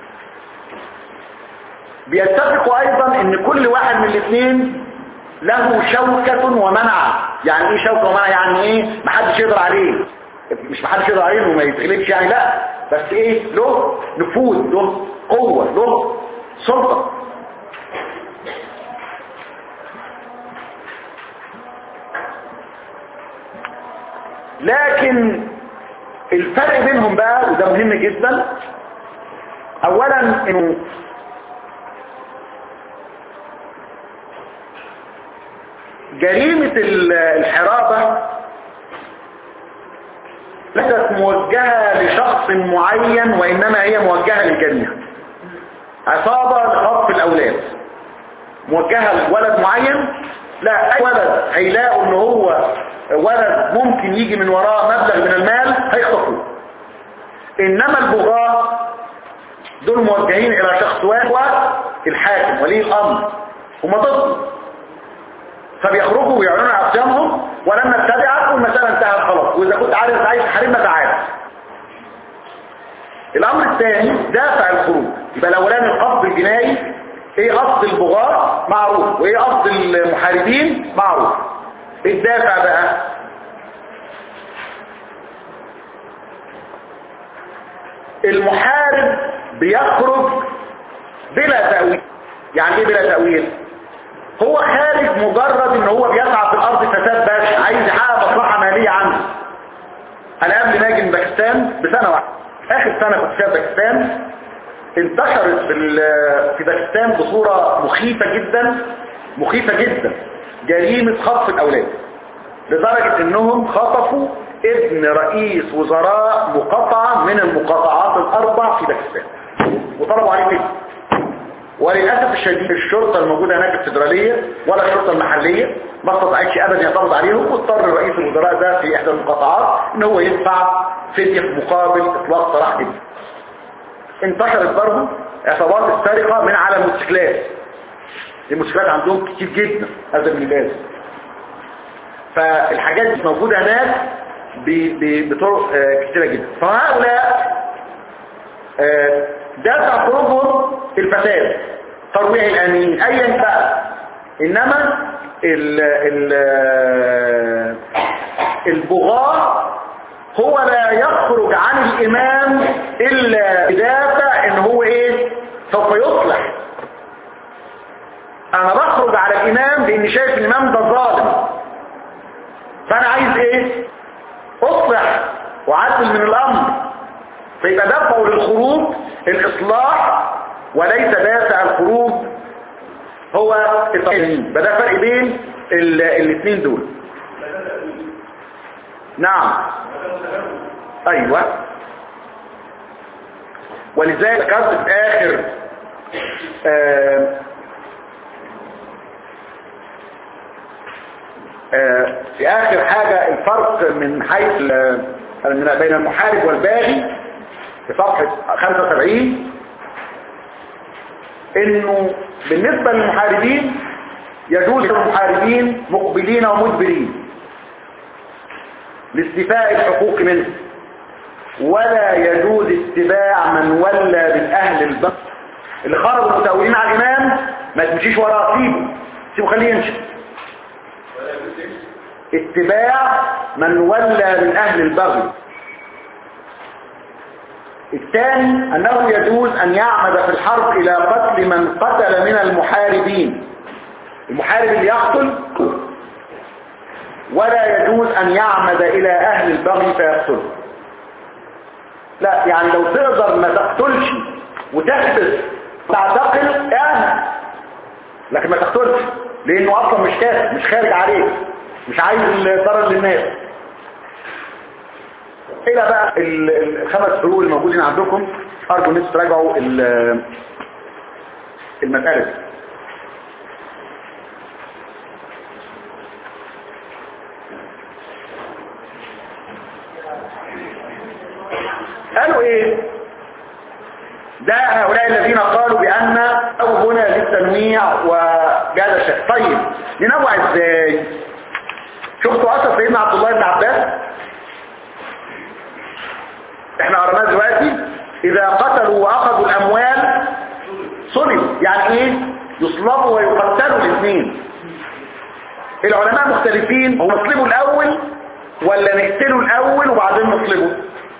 بيتفقوا ايضا ان كل واحد من الاثنين له شوكة ومنعة يعني ايه شوكة ومنعة يعني ايه محدش يقدر عليه مش محدش يقدر عليه انه ما يتغلبش يعني لا بس ايه له نفوذ له قوة له سلطة لكن الفرق بينهم بقى وده مهم جدا اولا انه جريمة ال- الحرابة ليست موجهة لشخص معين وإنما هي موجهة للجميع عصابة لخطف الأولاد موجهة لولد معين لا أي ولد هيلاقوا ان هو ولد ممكن يجي من وراه مبلغ من المال هيخطفوه انما البغاة دول موجهين الى شخص واحد الحاكم ولي الامر هم ضده فبيخرجوا ويعلنوا عصيانهم ولما اتبعت والمسألة انتهت خلاص واذا كنت عارف عايز تحرمها تعالى الامر الثاني دافع الخروج يبقى الاولاني القصد الجنائي ايه قصد البغاة معروف وايه قصد المحاربين معروف الدافع بقى المحارب بيخرج بلا تأويل يعني ايه بلا تأويل هو خارج مجرد ان هو بيسعى في الارض فساد بس عايز يحقق مصلحة مالية عنده انا قبل ما اجي من باكستان بسنة واحدة اخر سنة كنت فيها باكستان انتشرت في ال- في باكستان بصورة مخيفة جدا مخيفة جدا جريمة خطف الاولاد لدرجة انهم خطفوا ابن رئيس وزراء مقاطعة من المقاطعات الاربع في باكستان وطلبوا عليه كده وللأسف الشديد الشرطة الموجودة هناك الفدرالية ولا الشرطة المحلية ما استطاعتش ابدا يعترض عليهم واضطر رئيس الوزراء ده في احدى المقاطعات ان هو يدفع فدية في مقابل اطلاق سراح جدا انتشرت برضه عصابات السرقة من على الموتوسيكلات الموتوسيكلات عندهم كتير جدا هذا من اللازم فالحاجات دي موجودة هناك ب- ب- بطرق آه، كتيرة جدا فهؤلاء آه، دافع خروجهم الفساد ترويع الامين ايا بقى انما ال ال البغاة هو لا يخرج عن الامام الا بدافع ان هو ايه سوف يصلح انا بخرج على الامام لاني شايف الامام ده ظالم فانا عايز ايه اصلح وعدل من الامر فيبقى دفعوا للخروج الاصلاح وليس دافع الخروج هو التقييم فده فرق بين ال- الاثنين دول نعم ايوه ولذلك ذكرت في اخر آه آه في اخر حاجة الفرق من حيث ال- من بين المحارب والباغي في صفحة 75 انه بالنسبة للمحاربين يجوز للمحاربين مقبلين ومدبرين لاستيفاء الحقوق منه ولا يجوز اتباع من ولى بالاهل البغي اللي خرجوا متأولين على الامام ما تمشيش وراه سيبه سيبه خليه يمشي اتباع من ولى من اهل البغي الثاني انه يجوز ان يعمد في الحرب الى قتل من قتل من المحاربين المحارب اللي يقتل ولا يجوز ان يعمد الى اهل البغي فيقتله لا يعني لو تقدر ما تقتلش وتحبس تعتقل اعمل لكن ما تقتلش لانه اصلا مش كافر مش خارج عليك مش عايز الضرر للناس الى بقى ال- الخمس حلول الموجودين عندكم ارجو ان انتوا تراجعوا ال- المسألة دي قالوا ايه ده هؤلاء الذين قالوا بان او هنا للتنويع وجاد شيء طيب ننوع ازاي شفتوا اثر سيدنا عبد الله بن عباس احنا قرناه دلوقتي اذا قتلوا واخذوا الاموال صلبوا يعني ايه يصلبوا ويقتلوا الاثنين العلماء مختلفين هم نصلبوا الاول ولا نقتلوا الاول وبعدين نصلبوا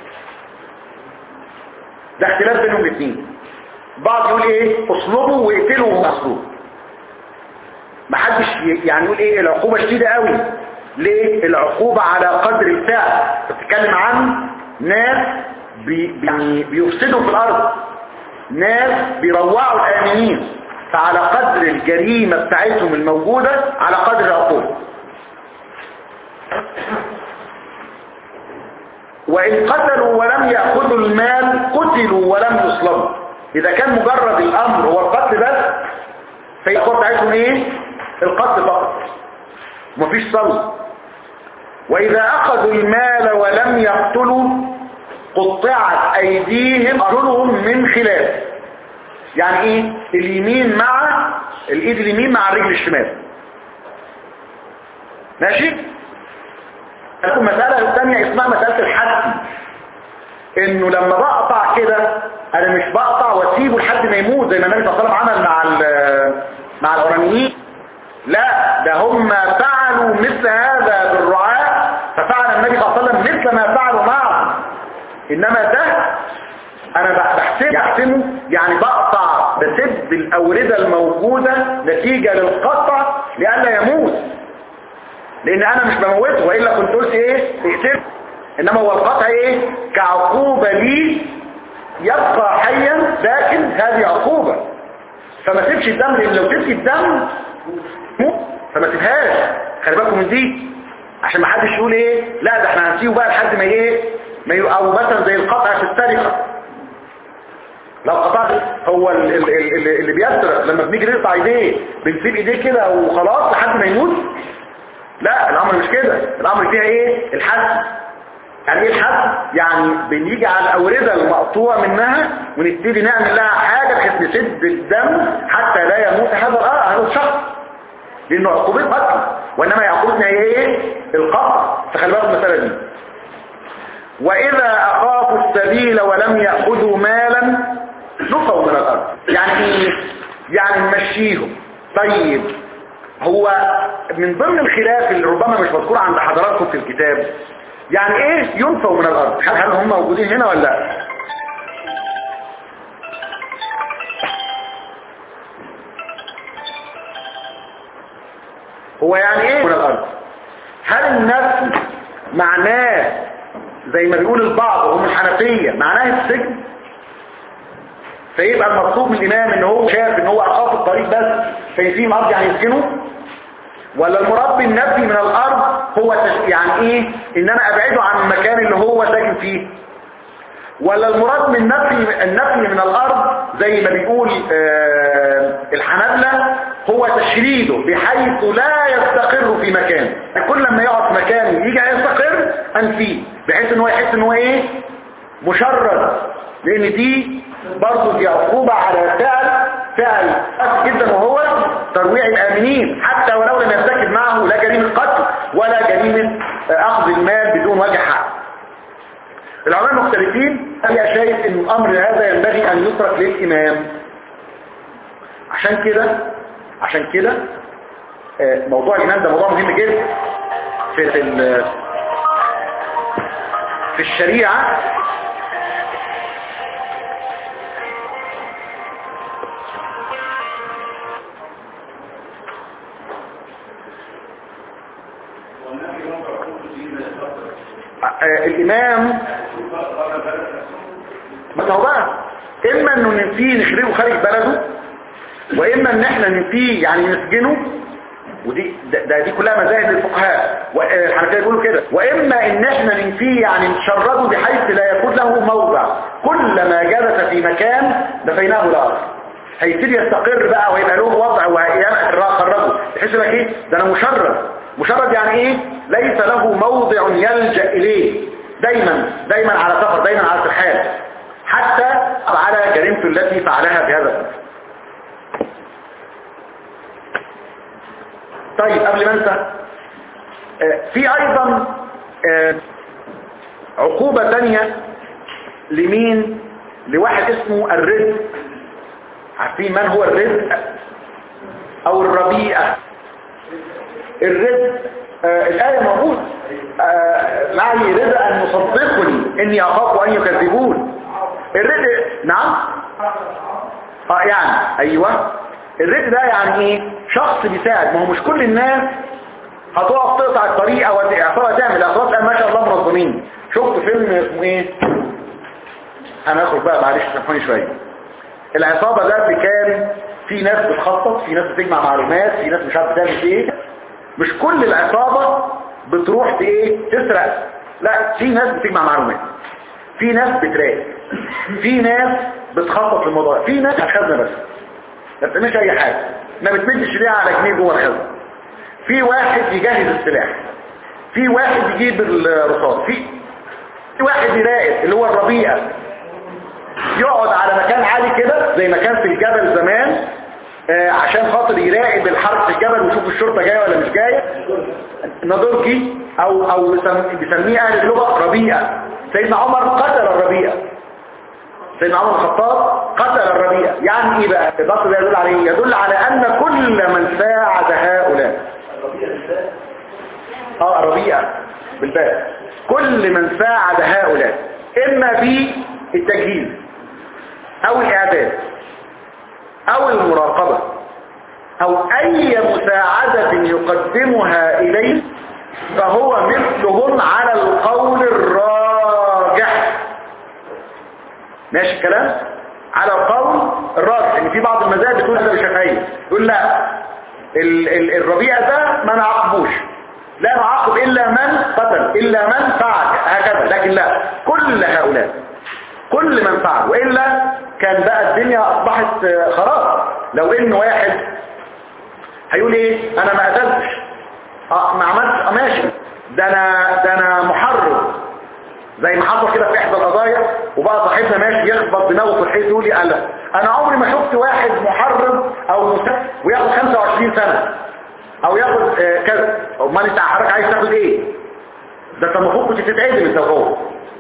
ده اختلاف بينهم الاثنين بعض يقول ايه اصلبوا واقتلوا وهو مصلوب محدش ي- يعني يقول ايه العقوبة شديدة قوي ليه العقوبة على قدر الفعل بتتكلم عن ناس بي بي بيفسدوا في الارض ناس بيروعوا الامنين فعلى قدر الجريمة بتاعتهم الموجودة على قدر العقوبة وإن قتلوا ولم يأخذوا المال قتلوا ولم يصلبوا إذا كان مجرد الأمر هو القتل بس فيقول بتاعتهم إيه؟ القتل فقط مفيش صلب وإذا أخذوا المال ولم يقتلوا قطعت أيديهم أرجلهم من خلاف يعني إيه؟ اليمين مع الإيد اليمين مع الرجل الشمال ماشي؟ لكن مسألة الثانية اسمها مسألة الحد انه لما بقطع كده انا مش بقطع واسيبه لحد ما يموت زي ما النبي صلى الله عليه وسلم عمل مع ال- مع الأورانيين لا ده هم فعلوا مثل هذا بالرعاة ففعل النبي صلى الله عليه وسلم مثل ما فعلوا معه انما ده انا بحسب بحسبه يعني بقطع بسد الاوردة الموجودة نتيجة للقطع لئلا يموت لان انا مش بموته والا كنت قلت ايه اقتله انما هو القطع ايه كعقوبة لي يبقى حيا لكن هذه عقوبة فما تسيبش الدم لان لو تسيب الدم موت. فما تسيبهاش خلي بالكم من دي عشان ما حدش يقول ايه لا ده احنا هنسيبه بقى لحد ما ايه ما ي- او مثلا زي القطع في السرقة لو قطعت هو ال- ال- ال- اللي بيسرق لما بنيجي نقطع ايديه بنسيب ايديه كده وخلاص لحد ما يموت لا الامر مش كده الامر فيها ايه الحد يعني ايه الحد يعني بنيجي على الاوردة المقطوع منها ونبتدي نعمل لها حاجة بحيث نسد الدم حتى لا يموت هذا الآه هذا الشخص لانه عقوبة قتل وانما عقوبتنا هي ايه القطع فخلي بالكم المسألة دي واذا اخافوا السبيل ولم يأخذوا مالا نفوا من الارض يعني ايه يعني نمشيهم طيب هو من ضمن الخلاف اللي ربما مش مذكور عند حضراتكم في الكتاب يعني ايه ينفوا من الارض هل هل هم موجودين هنا ولا لا هو يعني ايه من الارض هل النفي معناه زي ما بيقول البعض وهم الحنفية معناه السجن فيبقى المطلوب من الامام ان هو شاف ان هو اخاف الطريق بس فيسيب الارض يعني يسكنه ولا المراد بالنفي من الارض هو تش- يعني ايه ان انا ابعده عن المكان اللي هو ساكن فيه ولا المراد من نفي النفي من الارض زي ما بيقول آه، الحنابلة هو تشريده بحيث لا يستقر في مكان كل لما يقعد في مكان يجي يستقر انفيه بحيث ان هو يحس ان هو ايه مشرد لان دي برضه دي عقوبة على فعل فعل قاسي جدا وهو ترويع الامنين حتى ولو لم يرتكب معه لا جريمة قتل ولا جريمة آه، اخذ المال بدون وجه حق العلماء المختلفين هي شايف ان الامر هذا ينبغي ان يترك للامام عشان كده عشان كده آه، موضوع الامام ده موضوع مهم جدا في في ال- في الشريعة آه، الامام ما هو بقى اما انه ننفيه نخرجه خارج بلده واما ان احنا ننفيه يعني نسجنه ودي ده, ده دي كلها مذاهب للفقهاء والحنفيه بيقولوا كده واما ان احنا ننفيه يعني نشرده بحيث لا يكون له موضع كلما جلس في مكان دفيناه الارض هيبتدي يستقر بقى ويبقى له وضع ويخرجه تحس لك ايه ده انا مشرد مشرد يعني ايه ليس له موضع يلجأ اليه دايما دايما على سفر دايما على ترحال حتى على جريمته التي فعلها بهذا الأمر طيب قبل ما انسى آه، في ايضا آه، عقوبة تانية لمين لواحد اسمه الرزق عارفين من هو الرزق او الربيئة الرزق آه الآية موجود آه معي رزقا يصدقني إني أخاف أن يكذبون الرزق نعم اه يعني أيوة الرزق ده يعني إيه شخص بيساعد ما هو مش كل الناس هتقف تقطع الطريق أو هتقف تعمل أخلاص ما شاء الله منظمين شفت فيلم اسمه إيه أنا أخرج بقى معلش سامحوني شوية العصابة ده اللي كان في ناس بتخطط في ناس بتجمع معلومات في ناس مش عارف تعمل ايه مش كل العصابة بتروح في ايه تسرق لا في ناس بتجمع معلومات في ناس بتراقب في ناس بتخطط للموضوع في ناس على الخزنة بس ما بتعملش اي حاجة ما بتمدش ايديها على جنيه جوه الخزنة في واحد يجهز السلاح في واحد يجيب الرصاص في في واحد يراقب اللي هو الربيع يقعد على مكان عالي كده زي ما كان في الجبل زمان آه عشان خاطر يراقب الحرب في الجبل ويشوف الشرطة جاية ولا مش جاية نضرجي او او بيسم- بيسميه اهل اللغة ربيع سيدنا عمر قتل الربيع سيدنا عمر الخطاب قتل الربيع يعني ايه بقى الضغط ده يدل على ايه يدل على ان كل من ساعد هؤلاء اه الربيع بالباء كل من ساعد هؤلاء اما بالتجهيز او الاعداد او المراقبة او اي مساعدة يقدمها اليه فهو مثلهم على القول الراجح ماشي الكلام على القول الراجح ان في بعض المذاهب بتقول هذا بشفهية يقول لا ال ال الربيع ده ما نعاقبوش لا نعاقب الا من قتل الا من فعل هكذا لكن لا كل هؤلاء كل من فعل وإلا كان بقى الدنيا أصبحت آه، خلاص لو إن واحد هيقول إيه أنا ما قتلتش آه، ما عملتش آه، ماشي ده أنا ده أنا محرض زي ما حصل كده في إحدى القضايا وبقى صاحبنا ماشي يخبط دماغه في الحيط يقول لي قال لا، أنا عمري ما شفت واحد محرض أو مسافر وياخد 25 سنة أو ياخد آه، كذا أمال أنت حضرتك عايز تاخد إيه؟ ده أنت المفروض كنت تتعدم أنت وهو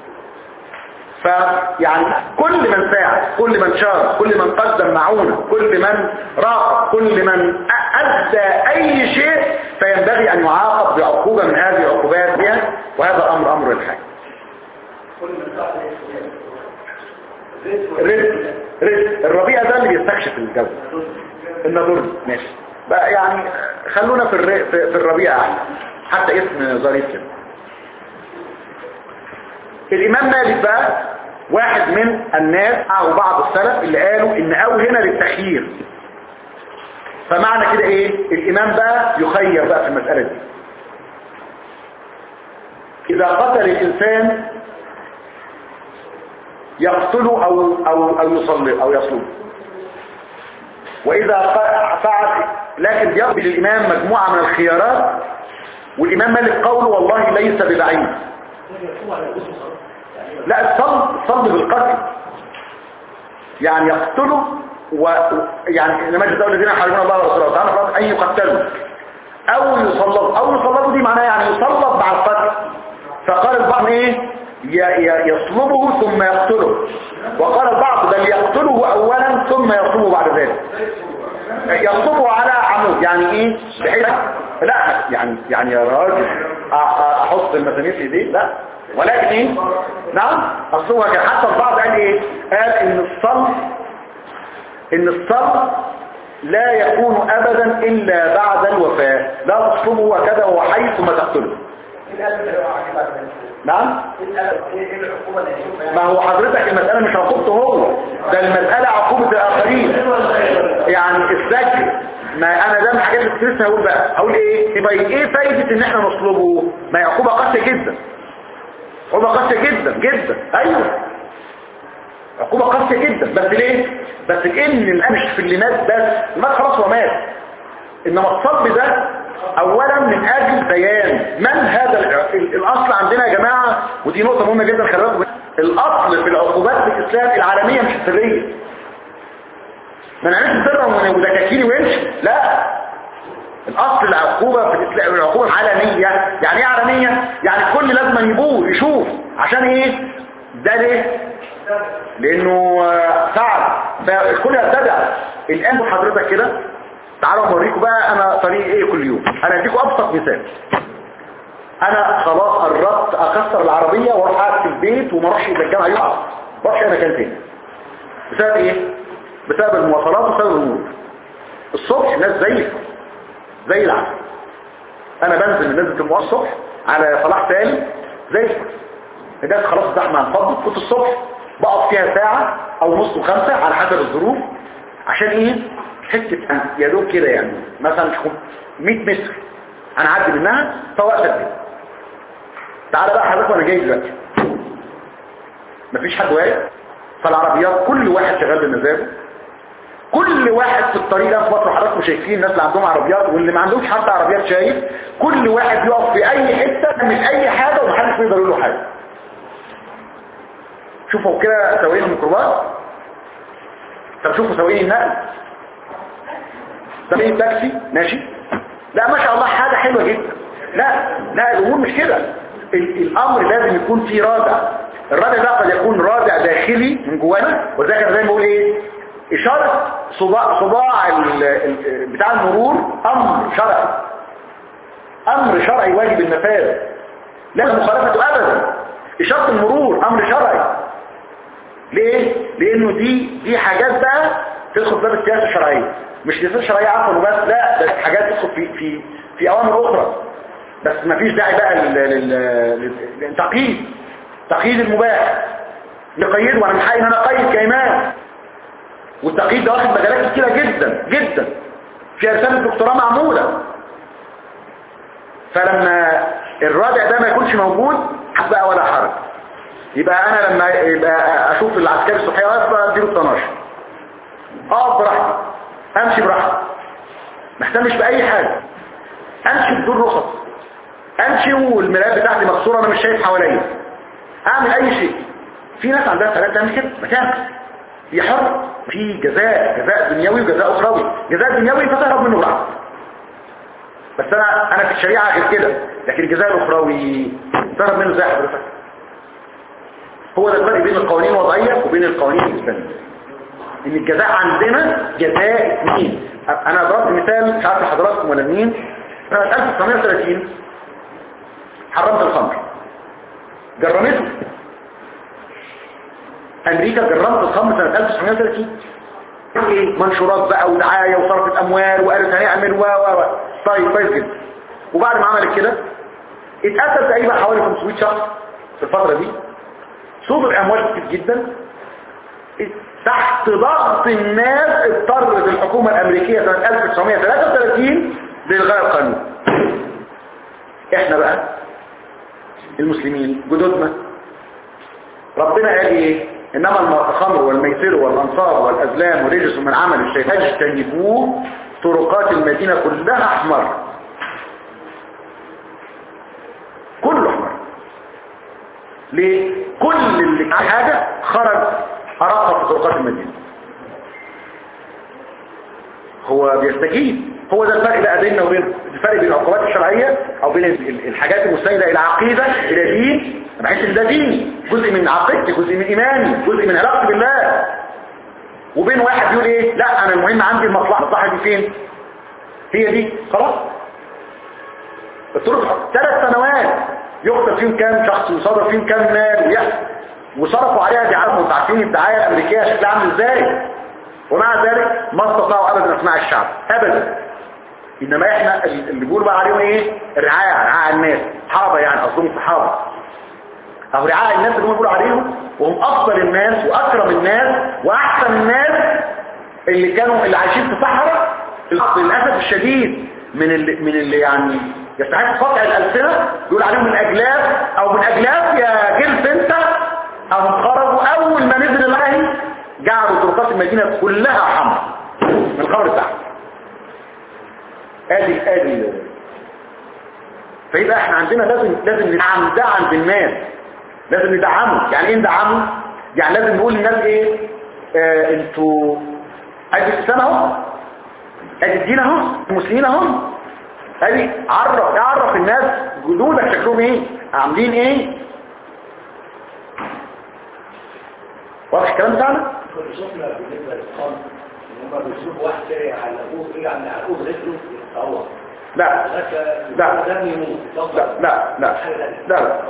فيعني كل من ساعد كل من شارك كل من قدم معونة كل من راقب كل من أدى أي شيء فينبغي أن يعاقب بعقوبة من هذه العقوبات بها وهذا أمر أمر الحاج رزق رزق الربيع ده اللي بيستكشف الجو النظر ماشي بقى يعني خلونا في الر... في في الربيع أحسن. حتى اسم ظريف كده الإمام مالك بقى واحد من الناس او بعض السلف اللي قالوا ان او هنا للتخيير فمعنى كده ايه الامام بقى يخير بقى في المسألة دي اذا قتل الانسان يقتله او او او يصلي او يصلب واذا ق- فعل لكن يقبل الامام مجموعة من الخيارات والامام مالك قوله والله ليس ببعيد لا الصلب الصلب بالقتل يعني يقتله و يعني انما جزاء الذين يحاربون الله ورسوله تعالى فرض ان يقتلوا او يصلب او يصلبوا دي معناها يعني يصلب مع القتل فقال البعض ايه ي- ي- يصلبه ثم يقتله وقال البعض بل يقتله اولا ثم يصلبه بعد ذلك يصلبه على عمود يعني ايه بحيث لا يعني يعني يا راجل أ- أ- احط المسامير في ايديه لا ولكن ايه نعم اصل هو كان حتى البعض قال ايه قال ان الصلب ان الصلب لا يكون ابدا الا بعد الوفاة لا تصلبه وكذا وهو حي ثم تقتله نعم ما هو حضرتك المسألة مش عقوبته هو ده المسألة عقوبة الآخرين يعني السجن ما انا ده من الحاجات اللي كنت لسه هقول بقى هقول ايه يبقى ايه فايدة ان احنا نطلبه ما هي عقوبة قاسية جدا عقوبة قاسية جدا جدا ايوه عقوبة قاسية جدا بس ليه بس كأن الآن مش في اللي مات بس المات خلاص هو مات انما الصلب ده اولا من اجل بيان من هذا الع- ال- الاصل عندنا يا جماعة ودي نقطة مهمة جدا خلي بالكم الاصل في العقوبات في الاسلام العالمية مش السرية ما نعملش سرا ودكاكيني ويمشي لا الاصل العقوبة في الاسلام العقوبة العالمية يعني ايه عالمية يعني كل لازم يبور يشوف عشان ايه ده ليه لانه آه، فعل فالكل يبتدع الان حضرتك كده تعالوا اوريكم بقى انا طريقي ايه كل يوم انا اديكم ابسط مثال انا خلاص قربت اكسر العربية واروح قاعد في البيت وما اروحش الى الجامعة يقع ما اروحش اي مكان تاني بسبب ايه بسبب المواصلات وبسبب المرور الصبح الناس زي زي العسل انا بنزل من نزلة المواصل الصبح على صلاح سالم زي الفل الناس خلاص الزحمة هنفضل كنت الصبح بقف فيها ساعة او نص وخمسة على حسب الظروف عشان ايه حتة يا دوب كده يعني مثلا تكون 100 متر انا عدي منها فوقت البيت تعالى بقى حضرتك وانا جاي دلوقتي مفيش حد واقف فالعربيات كل واحد شغال بمزاجه كل واحد في الطريق ده في مصر حضراتكم شايفين الناس اللي عندهم عربيات واللي ما عندهمش حتى عربيات شايف كل واحد يقف في اي حتة من اي حاجة ومحدش يقدر يقول له حاجة شوفوا كده سواقين الميكروباص طب شوفوا سواقين النقل سواقين التاكسي ماشي لا ما شاء الله حاجة حلوة جدا لا لا الامور مش كده ال- الامر لازم يكون فيه رادع الرادع ده قد يكون رادع داخلي من جوانا وذلك أنا زي ما بقول ايه اشارة صباع صباع ال- ال- بتاع المرور امر شرعي امر شرعي واجب النفاذ لا مخالفته ابدا اشارة المرور امر شرعي ليه لانه دي دي حاجات بقى تدخل في باب السياسه الشرعيه مش السياسه الشرعيه عفوا وبس لا ده حاجات تدخل في في في اوامر اخرى بس ما فيش داعي بقى لل- لل- للتقييد تقييد المباح نقيده وانا من حقي ان انا اقيد كايمان والتقييد ده واخد مجالات كتيره جدا جدا في رساله دكتوراه معموله فلما الرادع ده ما يكونش موجود حد بقى ولا حرج يبقى انا لما يبقى اشوف العسكري الصحي واقف اديله الطناش اقف براحتي امشي براحتي ما اهتمش باي حاجه امشي بدون رخص امشي والمرايات بتاعتي مكسوره انا مش شايف حواليا اعمل اي شيء في ناس عندها سلام تعمل كده ما تعمل هي حر في جزاء جزاء دنيوي وجزاء اخروي جزاء دنيوي انت تهرب منه براحتك بس انا انا في الشريعه غير كده لكن الجزاء الاخروي تهرب منه ازاي حضرتك هو ده الفرق بين القوانين الوضعية وبين القوانين الإسلامية ان الجزاء عندنا جزاء اثنين انا ضربت مثال مش عارف لحضراتكم ولا مين سنة 1930 حرمت الخمر جرمته امريكا جرمت الخمر سنة 1930 ايه منشورات بقى ودعاية وصرفت اموال وقالت هنعمل و و و طيب كويس جدا وبعد ما عملت كده اتقتل تقريبا حوالي 500 شخص في الفترة دي صدر اموال كتير جدا تحت ضغط الناس اضطرت الحكومة الامريكية سنة 1933 لإلغاء القانون احنا بقى المسلمين جدودنا ربنا قال ايه انما الخمر والميسر والانصار والازلام ورجس من عمل الشيطان اجتنبوه طرقات المدينة كلها احمر كله احمر ليه كل اللي حاجة خرج أرقى في طرقات المدينة هو بيستجيب هو ده الفرق بقى بيننا وبين الفرق بين العقوبات الشرعية او بين ال- ال- الحاجات المستندة الى عقيدة الى دين انا بحس ان ده دين جزء من عقيدتي جزء من ايماني جزء من علاقتي بالله وبين واحد يقول ايه لا انا المهم عندي المصلحة المصلحة دي فين هي دي خلاص الطرق ثلاث سنوات يقتل فيهم كام شخص وصدر فيهم كام مال ويحصل وصرفوا عليها دعاية متعرفين الدعاية الأمريكية شكلها عامل ازاي ومع ذلك ما استطاعوا أبدا اسماع الشعب أبدا إنما إحنا اللي بيقولوا بقى عليهم إيه الرعاية رعاية الناس صحابة يعني قصدهم صحابة أو رعاية الناس اللي هم بيقولوا عليهم وهم أفضل الناس وأكرم الناس وأحسن الناس اللي كانوا اللي عايشين في صحراء للأسف الشديد من اللي من اللي يعني يستحق قطع الألسنة يقول عليهم من أجلاف أو من أجلاف يا جلف أنت أو خرجوا أول ما نزل الوحي جعلوا طرقات المدينة كلها حمر من الخمر بتاعهم ادي ادي فيبقى احنا عندنا لازم لازم ندعم ده عند الناس لازم ندعمه يعني ايه ندعمه يعني لازم نقول للناس ايه آه انتوا ادي الاسلام اهو ادي الدين اهو المسلمين اهو ادي عرف اعرف الناس جدودك شكلهم ايه عاملين ايه واضح الكلام بتاعنا شفنا بالنسبة للخمر ان هم بيشوفوا واحد جاي على ابوه ايه على ابوه رجله يتطور لا لا. ده يموت لا لا لا لا لا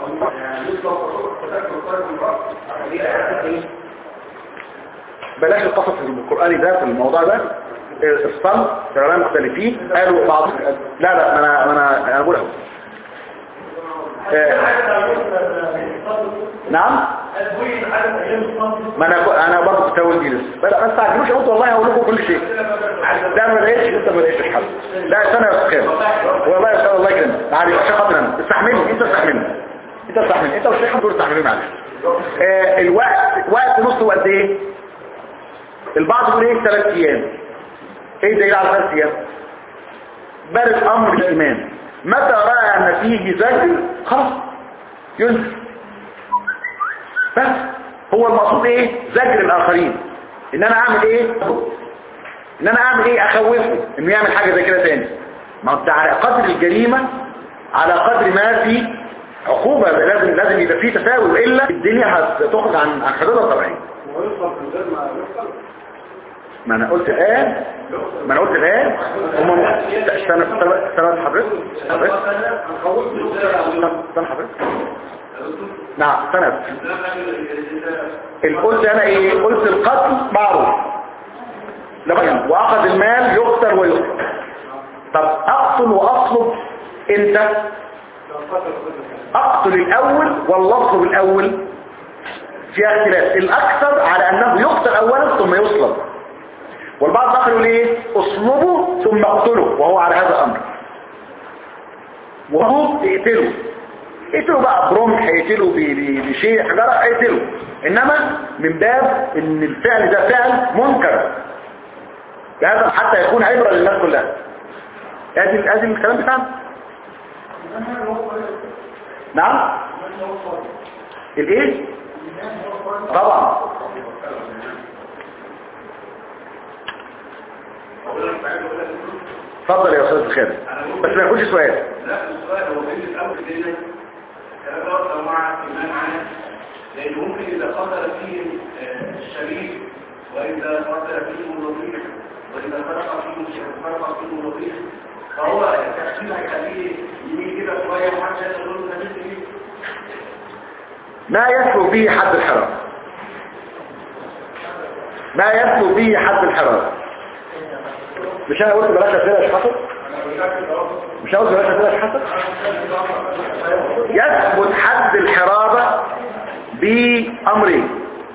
بلاش القصص القرآني ده في الموضوع ده الصمت كلام مختلفين قالوا بعض لا لا ما انا ما انا انا بقول اهو آه، نعم ما انا انا برضه كنت هقول دي لسه بس ما تستعجلوش قلت والله هقول لكم كل شيء ده ما لقيتش انت ما لقيتش الحل لا استنى يا استاذ خالد والله يا استاذ الله يكرمك معلش عشان خاطر انا استحملني انت استحملني انت استحملني انت والشيخ دول استحملوني معلش آه الوقت وقت نصه قد ايه البعض يقول ايه ثلاث ايام ايه دليل على ثلاث ايام بارد امر الايمان متى راى ان فيه زجر خلاص ينزل بس هو المقصود ايه زجر الاخرين ان انا اعمل ايه ان انا اعمل ايه اخوفه انه يعمل حاجة زي كده تاني ما انت على قدر الجريمة على قدر ما في عقوبة لازم لازم يبقى فيه تساوي والا الدنيا هتخرج عن عن حدودها الطبيعية ما انا قلت الان ما انا قلت الان هم م... استنى استنى استنى حضرتك حضرتك استنى حضرتك نعم استنى قلت انا ايه قلت القتل معروف لما واخذ المال يقتل ويقتل طب اقتل واطلب امتى اقتل الاول ولا اطلب الاول فيها اختلاف الاكثر على انه يقتل اولا ثم يصلب والبعض الاخر يقول ايه اصلبه ثم اقتله وهو على هذا الامر وهو تقتله اقتله بقى برمح يقتله ب- ب- بشيء حجرة اقتله انما من باب ان الفعل ده فعل منكر هذا حتى يكون عبرة للناس كلها ادي ادي الكلام بتاعنا نعم الايه طبعا اتفضل يا استاذ خالد بس ما يكونش سؤال لا السؤال هو فين الأمر دينا كلام دوت مع إيمان عام لأن ممكن إذا قتل فيه آه، الشريف وإذا قتل فيه الوظيف وإذا فرق فيه فرق فيه الوظيف فهو التحسين هيخليه يميل كده شوية ومحدش يقدر يقول له ده ليه ما يثبت به حد الحرام ما يثبت به حد الحرام مش انا قلت بلاش اسئله يا شيخ حسن مش انا قلت بلاش اسئله يا شيخ حسن يثبت حد الحرابه بأمرين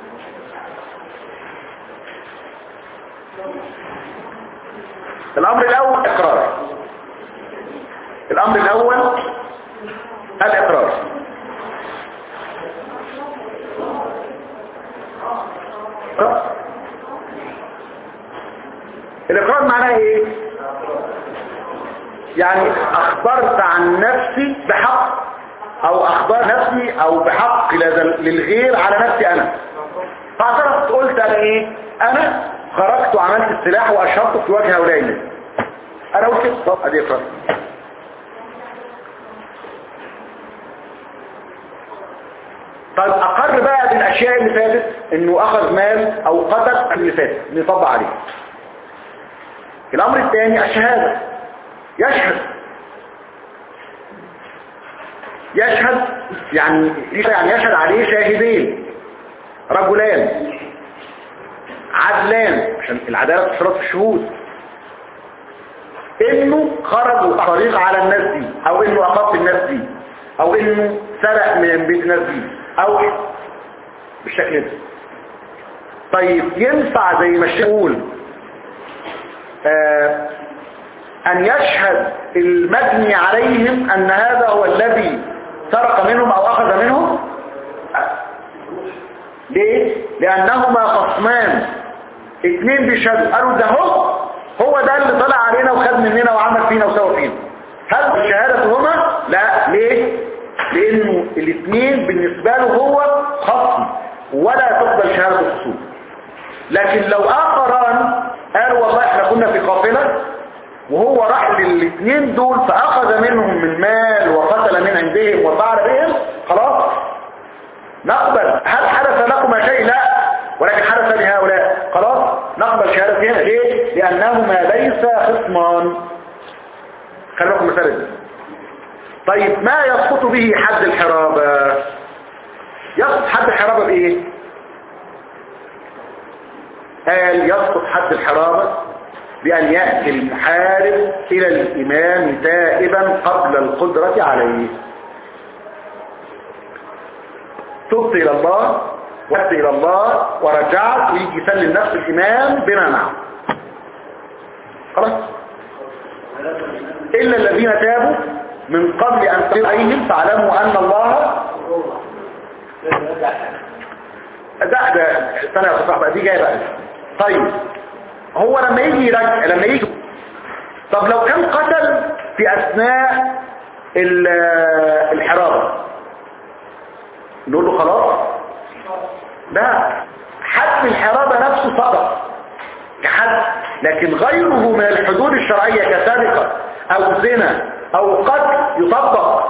الأمر الأول إقرار الأمر الأول الإقرار الإقرار معناه إيه؟ يعني أخبرت عن نفسي بحق أو أخبر نفسي أو بحق لذا- للغير على نفسي أنا فاعترفت قلت أنا إيه؟ أنا خرجت وعملت السلاح وأشهرت في وجه هؤلاء الناس أنا قلت كده طب أدي إقرار طيب اقر بقى بالاشياء اللي فاتت انه اخذ مال او قتل اللي فاتت نطبق عليه الامر الثاني الشهادة يشهد يشهد يعني يعني يشهد عليه شاهدين رجلان عدلان عشان العدالة تشترط في الشهود انه خرج وطريق على الناس دي او انه اخف الناس دي او انه سرق من بيت الناس دي او بالشكل ده طيب ينفع زي ما الشيخ يقول آه ان يشهد المجني عليهم ان هذا هو الذي سرق منهم او اخذ منهم ليه لانهما خصمان اتنين بيشهدوا قالوا ده هو هو ده اللي طلع علينا وخد مننا وعمل فينا وسوى فينا هل الشهادة هما لا ليه لانه الاثنين بالنسبة له هو خصم ولا تقبل شهادة الخصوم لكن لو اخران قالوا والله احنا كنا في قافلة وهو راح للاثنين دول فاخذ منهم من مال وقتل من عندهم وفعل بهم خلاص نقبل هل حدث لكم شيء لا ولكن حدث لهؤلاء خلاص نقبل شهادتهم ليه لانهما ليس خصمان خلي بالكم مثال ده. طيب ما يسقط به حد الحرابة يسقط حد الحرابة بايه قال يسقط حد الحرابة بأن يأتي المحارب إلى الإمام تائبا قبل القدرة عليه تبت إلى الله وأتت إلى الله ورجعت ويجي يسلم نفس الإمام بما معه خلاص إلا الذين تابوا من قبل أن تصير عليهم فاعلموا أن الله ده ده استنى يا صاحبي دي جايه بقى طيب هو لما يجي يرجع لما يجي طب لو كان قتل في اثناء ال- الحرابه نقول له خلاص لا حد الحرابه نفسه صدق كحد لكن غيره من الحدود الشرعيه كسرقه او زنا او قتل يطبق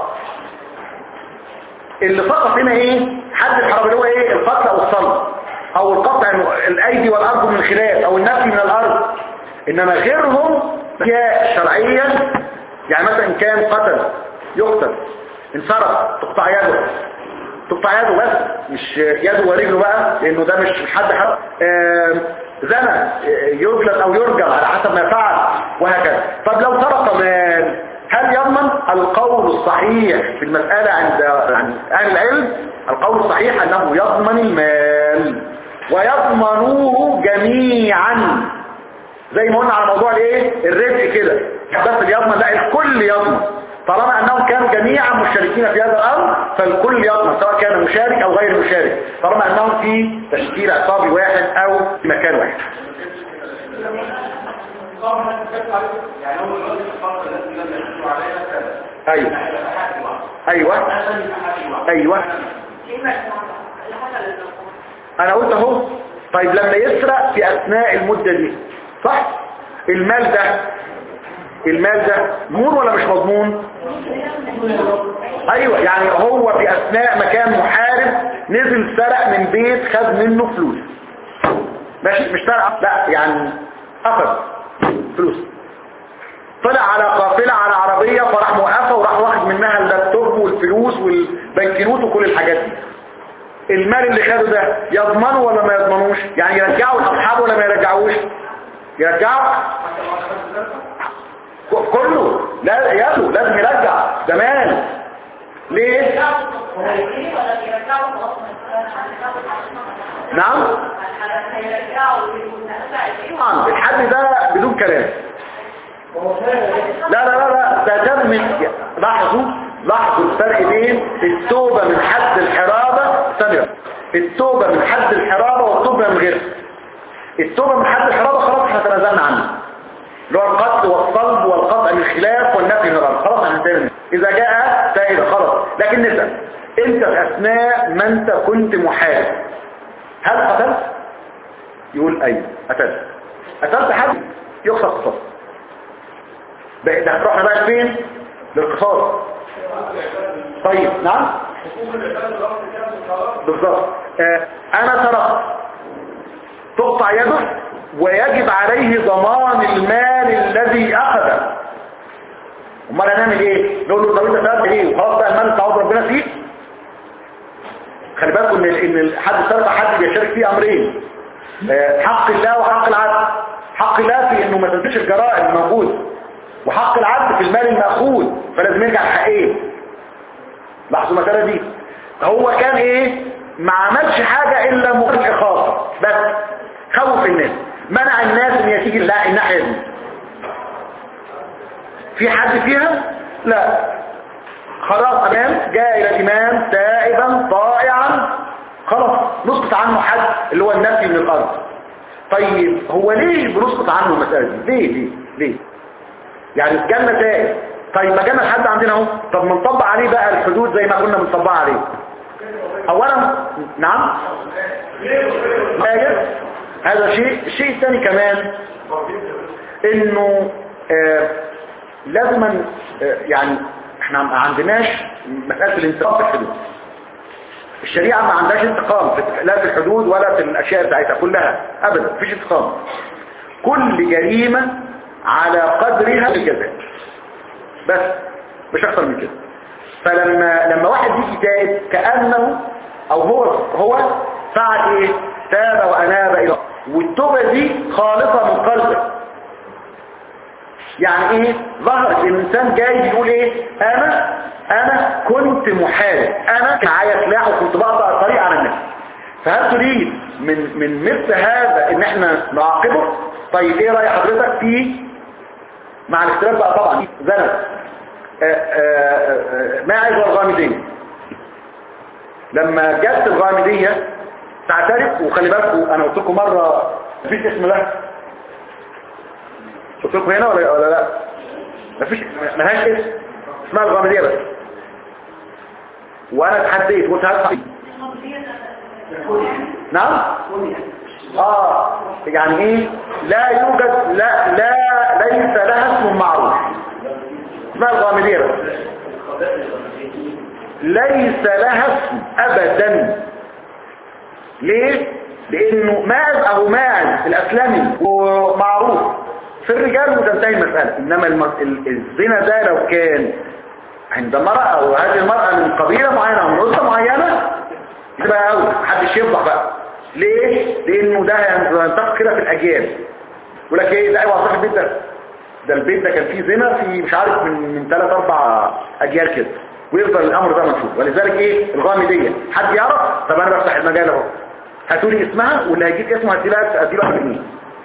اللي سقط هنا ايه حد الحرام اللي هو ايه القتل او الصلب او القطع الايدي والارض من خلاف او النفي من الارض انما غيرهم هي شرعيا يعني مثلا ان كان قتل يقتل ان سرق تقطع يده تقطع يده بس مش يده ورجله بقى لانه ده مش مش حد حد آم، زنى آه، يجلد او يرجع على حسب ما فعل وهكذا طب لو سرق مال هل يضمن القول الصحيح في المسألة عند يعني أهل العلم القول الصحيح أنه يضمن المال ويضمنوه جميعا زي ما قلنا على موضوع الايه الرزق كده بس اللي يضمن لا الكل يضمن طالما انهم كانوا جميعا مشاركين في هذا الامر فالكل يضمن سواء كان مشارك او غير مشارك طالما انهم في تشكيل عصابي واحد او في مكان واحد يعني هو الوقت الفترة التي لم يحصلوا عليها كذا ايوه هيبقى حاجة واحدة ايوه هذا يبقى حاجة واحدة ايوه انا قلت اهو طيب لما يسرق في اثناء المدة دي صح المال ده المال ده مضمون ولا مش مضمون ايوه يعني هو في اثناء ما كان محارب نزل سرق من بيت خد منه فلوس ماشي مش سرق لا يعني اخذ فلوس طلع على قافلة على عربية فراح موقفة وراح واخد منها اللابتوب والفلوس والبنكنوت وكل الحاجات دي المال اللي خده ده يضمنه ولا ما يضمنوش يعني يرجعه لاصحابه ولا ما يرجعوش يرجعه ك- كله لا ياله لازم يرجع ده مال ليه نعم طبعا الحد ده بدون كلام لا لا لا لا ده تم لاحظوا لاحظوا الفرق بين التوبة من حد الحرابة ثانية التوبة من حد الحرابة والتوبة من غيرها التوبة من حد الحرابة خلاص احنا تنازلنا عنه اللي هو القتل والصلب والقطع من الخلاف والنفي من الأرض خلاص احنا انتهينا منه. إذا جاء فائدة خلاص لكن نسأل انت في أثناء ما انت كنت محارب هل قتلت؟ يقول أيوه قتلت قتلت حد يقصد قصاص بقى ده هتروح بقى فين؟ للقصاص طيب نعم بالظبط آه انا تركت تقطع يده ويجب عليه ضمان المال الذي اخذه امال هنعمل ايه نقول له طب انت سالت ايه وخلاص بقى المال تعوض ربنا فيه خلي بالكم ان ان حد سرق حد بيشارك فيه امرين آه، حق الله وحق العبد حق الله في انه ما تنسيش الجرائم الموجوده وحق العبد في المال المأخوذ فلازم يرجع الحقين لاحظوا المسألة دي هو كان ايه ما عملش حاجة الا مخرج خاصة بس خوف الناس منع الناس ان يتيجي لا الناحية دي في حد فيها لا خلاص امام جاء الى الامام تائبا طائعا خلاص نسقط عنه حد اللي هو النفي من الارض طيب هو ليه بنسقط عنه المسألة دي ليه ليه ليه يعني الجنة تائب طيب ما جانا لحد عندنا اهو طب ما نطبق عليه بقى الحدود زي ما كنا بنطبقها عليه اولا نعم ماجد هذا شيء الشيء الثاني كمان انه آه لازما آه يعني احنا ما عندناش مسألة الانتقام في الحدود الشريعة ما عندهاش انتقام في لا في الحدود ولا في الاشياء بتاعتها كلها ابدا مفيش انتقام كل جريمة على قدرها الجزاء بس مش اكتر من كده فلما لما واحد يجي تائب كأنه او هو هو فعل ايه تاب واناب الى الله. والتوبة دي خالصة من قلبه يعني ايه ظهرت الانسان جاي بيقول ايه انا انا كنت محارب انا معايا سلاح وكنت بقطع الطريق على الناس فهل تريد من من مثل هذا ان احنا نعاقبه طيب ايه رأي حضرتك في مع الاختلاف بقى طبعا زنب ماعز والغامدية لما جت الغامدية تعترف وخلي بالكم انا قلت لكم مرة مفيش اسم لها قلت لكم هنا ولا ولا لا مفيش ملهاش اسم اسمها الغامدية بس وانا اتحديت قلت هدفع نعم اه يعني ايه لا يوجد لا لا ليس لها اسم معروف اسمها الغامدية بس ليس لها اسم ابدا ليه لانه ماعز او ماعز الاسلامي ومعروف في الرجال وتنتهي المسألة انما الم... ال- الزنا ده لو كان عند امرأة وهذه المرأة من قبيلة معينة او من أسرة معينة يبقى قوي محدش يفضح بقى ليه لانه ده ينتقل كده في الاجيال يقول لك ايه ده ايوه صاحب البيت ده ده البيت ده كان فيه زنا في مش عارف من من ثلاث اربع اجيال كده ويفضل الامر ده منشور ولذلك ايه الغامديه حد يعرف طب انا بفتح المجال اهو هاتوا لي اسمها واللي هيجيب اسمه هديلها هديلها جنيه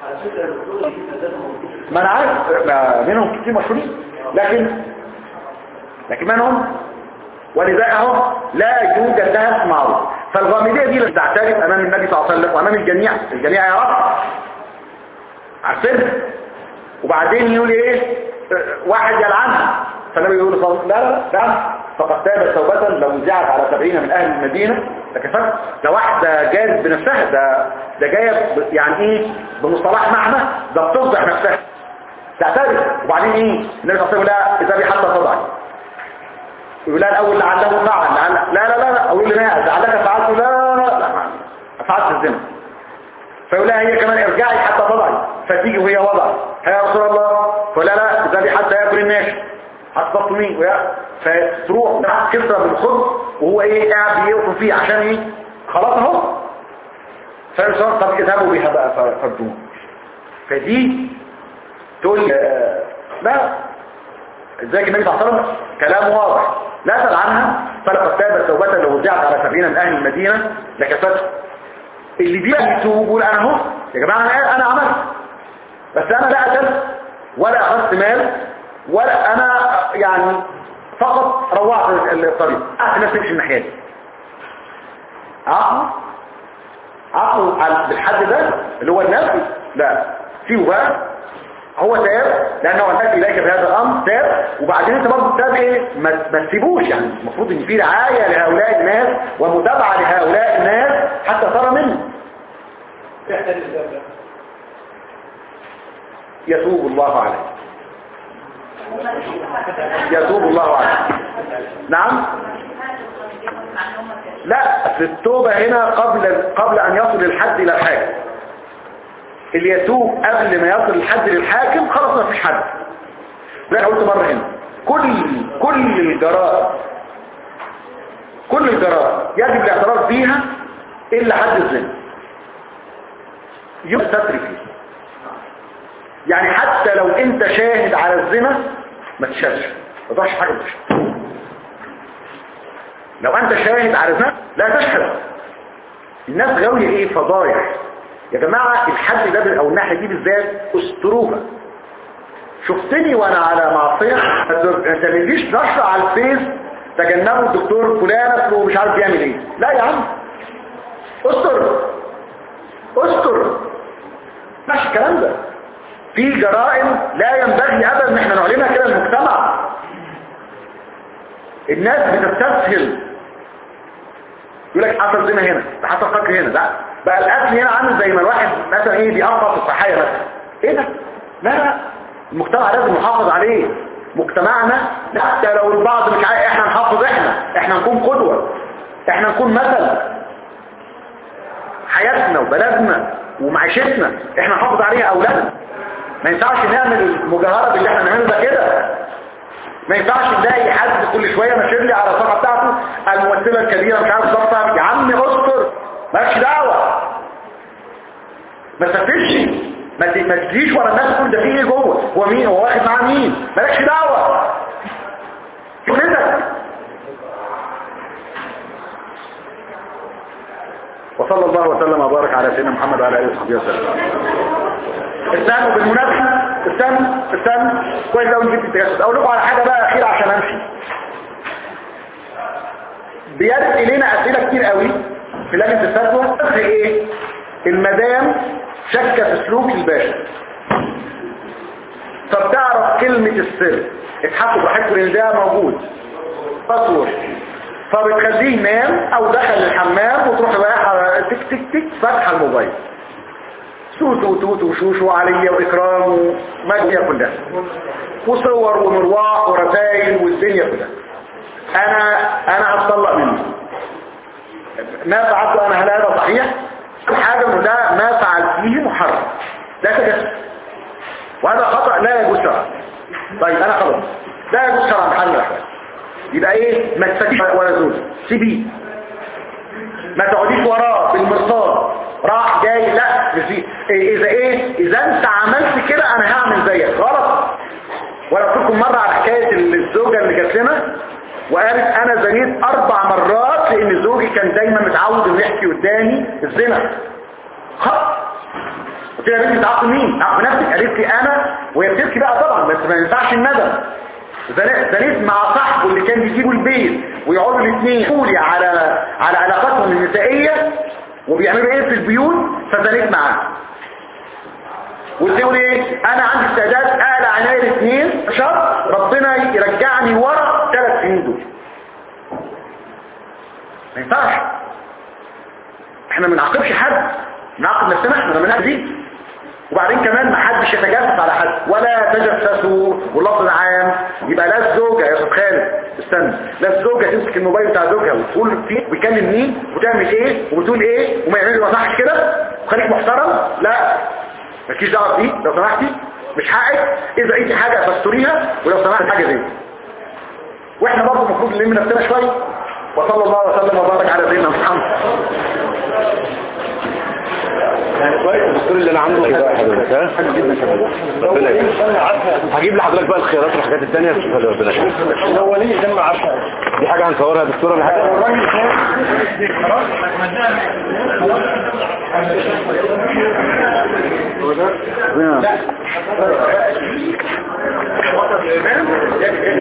ما انا عارف ما منهم كتير مشهورين لكن لكن منهم ولذلك اهو لا يوجد لها اسم معروف فالغامديه دي اللي تعترف امام النبي صلى الله عليه وسلم وامام الجميع الجميع يعرفها عارفينها وبعدين يقول ايه اه، واحد يلعنها فالنبي يقول صلى الله لا لا لا لا فقد تابت توبة لو زعت على سبعين من اهل المدينة لكفت ده واحدة جاية بنفسها ده ده جاية ب- يعني ايه بمصطلح معنى ده بتفضح نفسها تعترف وبعدين ايه النبي صلى الله عليه وسلم لا اذا حتى تضعي يقول لها الاول لعله فعل لعل لا لا لا لا اقول لها لعلك فعلت لا لا لا لا فعلت الزنا فيقول لها هي كمان ارجعي حتى تضعي فتيجي وهي وضع يا رسول الله فلا لا ذبي حتى ياكل الناس حتى تطمين ويا فتروح تحت كسرة بالخبز وهو ايه قاعد بيوقف فيه عشان ايه خلاص اهو فالرسول طب اذهبوا بها بقى فردوه فدي تقول لي، آه، لا ازيك النبي صلى الله عليه وسلم كلام واضح لا تسأل عنها فلقد تاب توبة لو وزعت على سبعين من أهل المدينة لكفته اللي بيجي يتوب يقول أنا اهو يا جماعة أنا أنا عملت بس أنا لا قتلت ولا أخذت مال ولا أنا يعني فقط روعت الطريق أعرف الناس تمشي الناحية دي عقل عقل على- بالحد ده اللي هو النفسي لا سيبه بقى هو تاب لانه انتهى اليك بهذا الامر تاب وبعدين انت برضه تاب ايه ما ما تسيبوش يعني المفروض ان في رعايه لهؤلاء الناس ومتابعه لهؤلاء الناس حتى ترى منه تحتاج الزاد ده يتوب الله عليه يتوب الله عليه نعم لا في التوبة هنا قبل قبل أن يصل الحد إلى الحاكم اللي يتوب قبل ما يصل الحد للحاكم خلاص ما فيش حد زي ما قلت مرة هنا كل كل الجرائم كل الجرائم يجب الاعتراف بيها إلا حد الزنا يستتر فيه يعني حتى لو انت شاهد على الزنا ما تشهدش ما تروحش حاجه تشهد لو انت شاهد على الزنا لا تشهد الناس غاويه ايه فضايح يا جماعه الحد ده او الناحيه دي بالذات استروها شفتني وانا على معصيه ما تجيش نشر على الفيس تجنبوا الدكتور فلان ومش عارف بيعمل ايه لا يا عم استر استر مش الكلام ده في جرائم لا ينبغي ابدا ان احنا نعلنها كده للمجتمع الناس بتستسهل يقول لك حصل زنا هنا ده حصل قتل هنا لا بقى القتل هنا عامل زي ما الواحد مثلا ايه بيقفص الصحيه مثلا ايه ده لا لا المجتمع لازم نحافظ عليه مجتمعنا حتى لو البعض مش عارف احنا نحافظ احنا احنا نكون قدوه احنا نكون مثل حياتنا وبلدنا ومعيشتنا احنا نحافظ عليها اولادنا ما ينفعش نعمل المجاهرة باللي احنا نعمله ده كده ما ينفعش نلاقي حد كل شوية ماشي لي على الصفحة بتاعته الممثلة الكبيرة مش عارف ضبطها يا عم استر مالكش دعوة ما تفتش ما ت- ما تجيش ورا الناس تقول ده فيه ايه جوه هو مين هو واخد معاه مين مالكش دعوة شغلتك وصلى الله وسلم وبارك على سيدنا محمد وعلى اله وصحبه وسلم استنوا بالمناسبة استنوا استنوا كويس لو نجيب التجسس اقول لكم على حاجة بقى اخيرة عشان امشي بيرد الينا اسئلة كتير قوي في لجنة الفتوى في ايه المدام شك في سلوك الباشا فبتعرف كلمة السر اتحطوا براحتكم لان ده موجود باسورد فبتخليه ينام او دخل الحمام وتروح رايحه تك تك تك فاتحه الموبايل توت وتوت وشوش وعليا واكرام ومجديه كلها وصور ومروح ورسائل والدنيا كلها انا انا هتطلق منه ما فعلته انا هل هذا صحيح الحاجه انه ده ما فعل فيه محرم ده تجسس وهذا خطأ لا يجوز شرعا طيب انا خلاص لا يجوز شرعا بحال من الاحوال يبقى ايه ما تفتيش ولا زوج سيبيه ما تقعديش وراه بالمرصاد راح جاي لا مش دي. إيه اذا ايه اذا انت عملت كده انا هعمل زيك غلط وانا قلت لكم مره على حكايه الزوجه اللي جات لنا وقالت انا زنيت اربع مرات لان زوجي كان دايما متعود انه يحكي قدامي الزنا خط قلت لها يا بنتي تعاقب مين تعاقب نفسك قالت لي انا وهي بتبكي بقى طبعا بس ما ينفعش الندم زنيت زنيت مع صاحبه اللي كان بيجيبوا البيت ويقعدوا الاثنين يحكوا على على علاقاتهم النسائيه وبيعملوا ايه في البيوت فزنيت معاه وتقول ايه انا عندي استعداد اقلع عيني الاثنين شهر ربنا يرجعني ورا ثلاث سنين دول ما ينفعش احنا ما بنعاقبش حد بنعاقب نفسنا احنا لما دي وبعدين كمان ما حدش يتجسس على حد ولا تجسسوا واللفظ العام يبقى لا الزوجه يا استاذ خالد استنى لا الزوجه تمسك الموبايل بتاع زوجها وتقول فيه بيكلم مين وتعمل ايه وبتقول ايه وما يعملش ما صحش كده وخليك محترم لا مالكيش دعوه بيه لو سمحتي مش حقك اذا اي حاجه فاستوريها ولو سمحت حاجه زي دي. واحنا برضه المفروض نلم نفسنا شويه وصلى الله وسلم وبارك على سيدنا محمد يعني كويس الدكتور اللي انا عنده كده حضرتك ها حاجه جدا ربنا يكرمك. هجيب لحضرتك بقى الخيارات والحاجات التانية تشوفها ربنا يكرمك. الاولين جمع عارفه دي حاجة هنصورها يا دكتورة ولا حاجة الراجل خلاص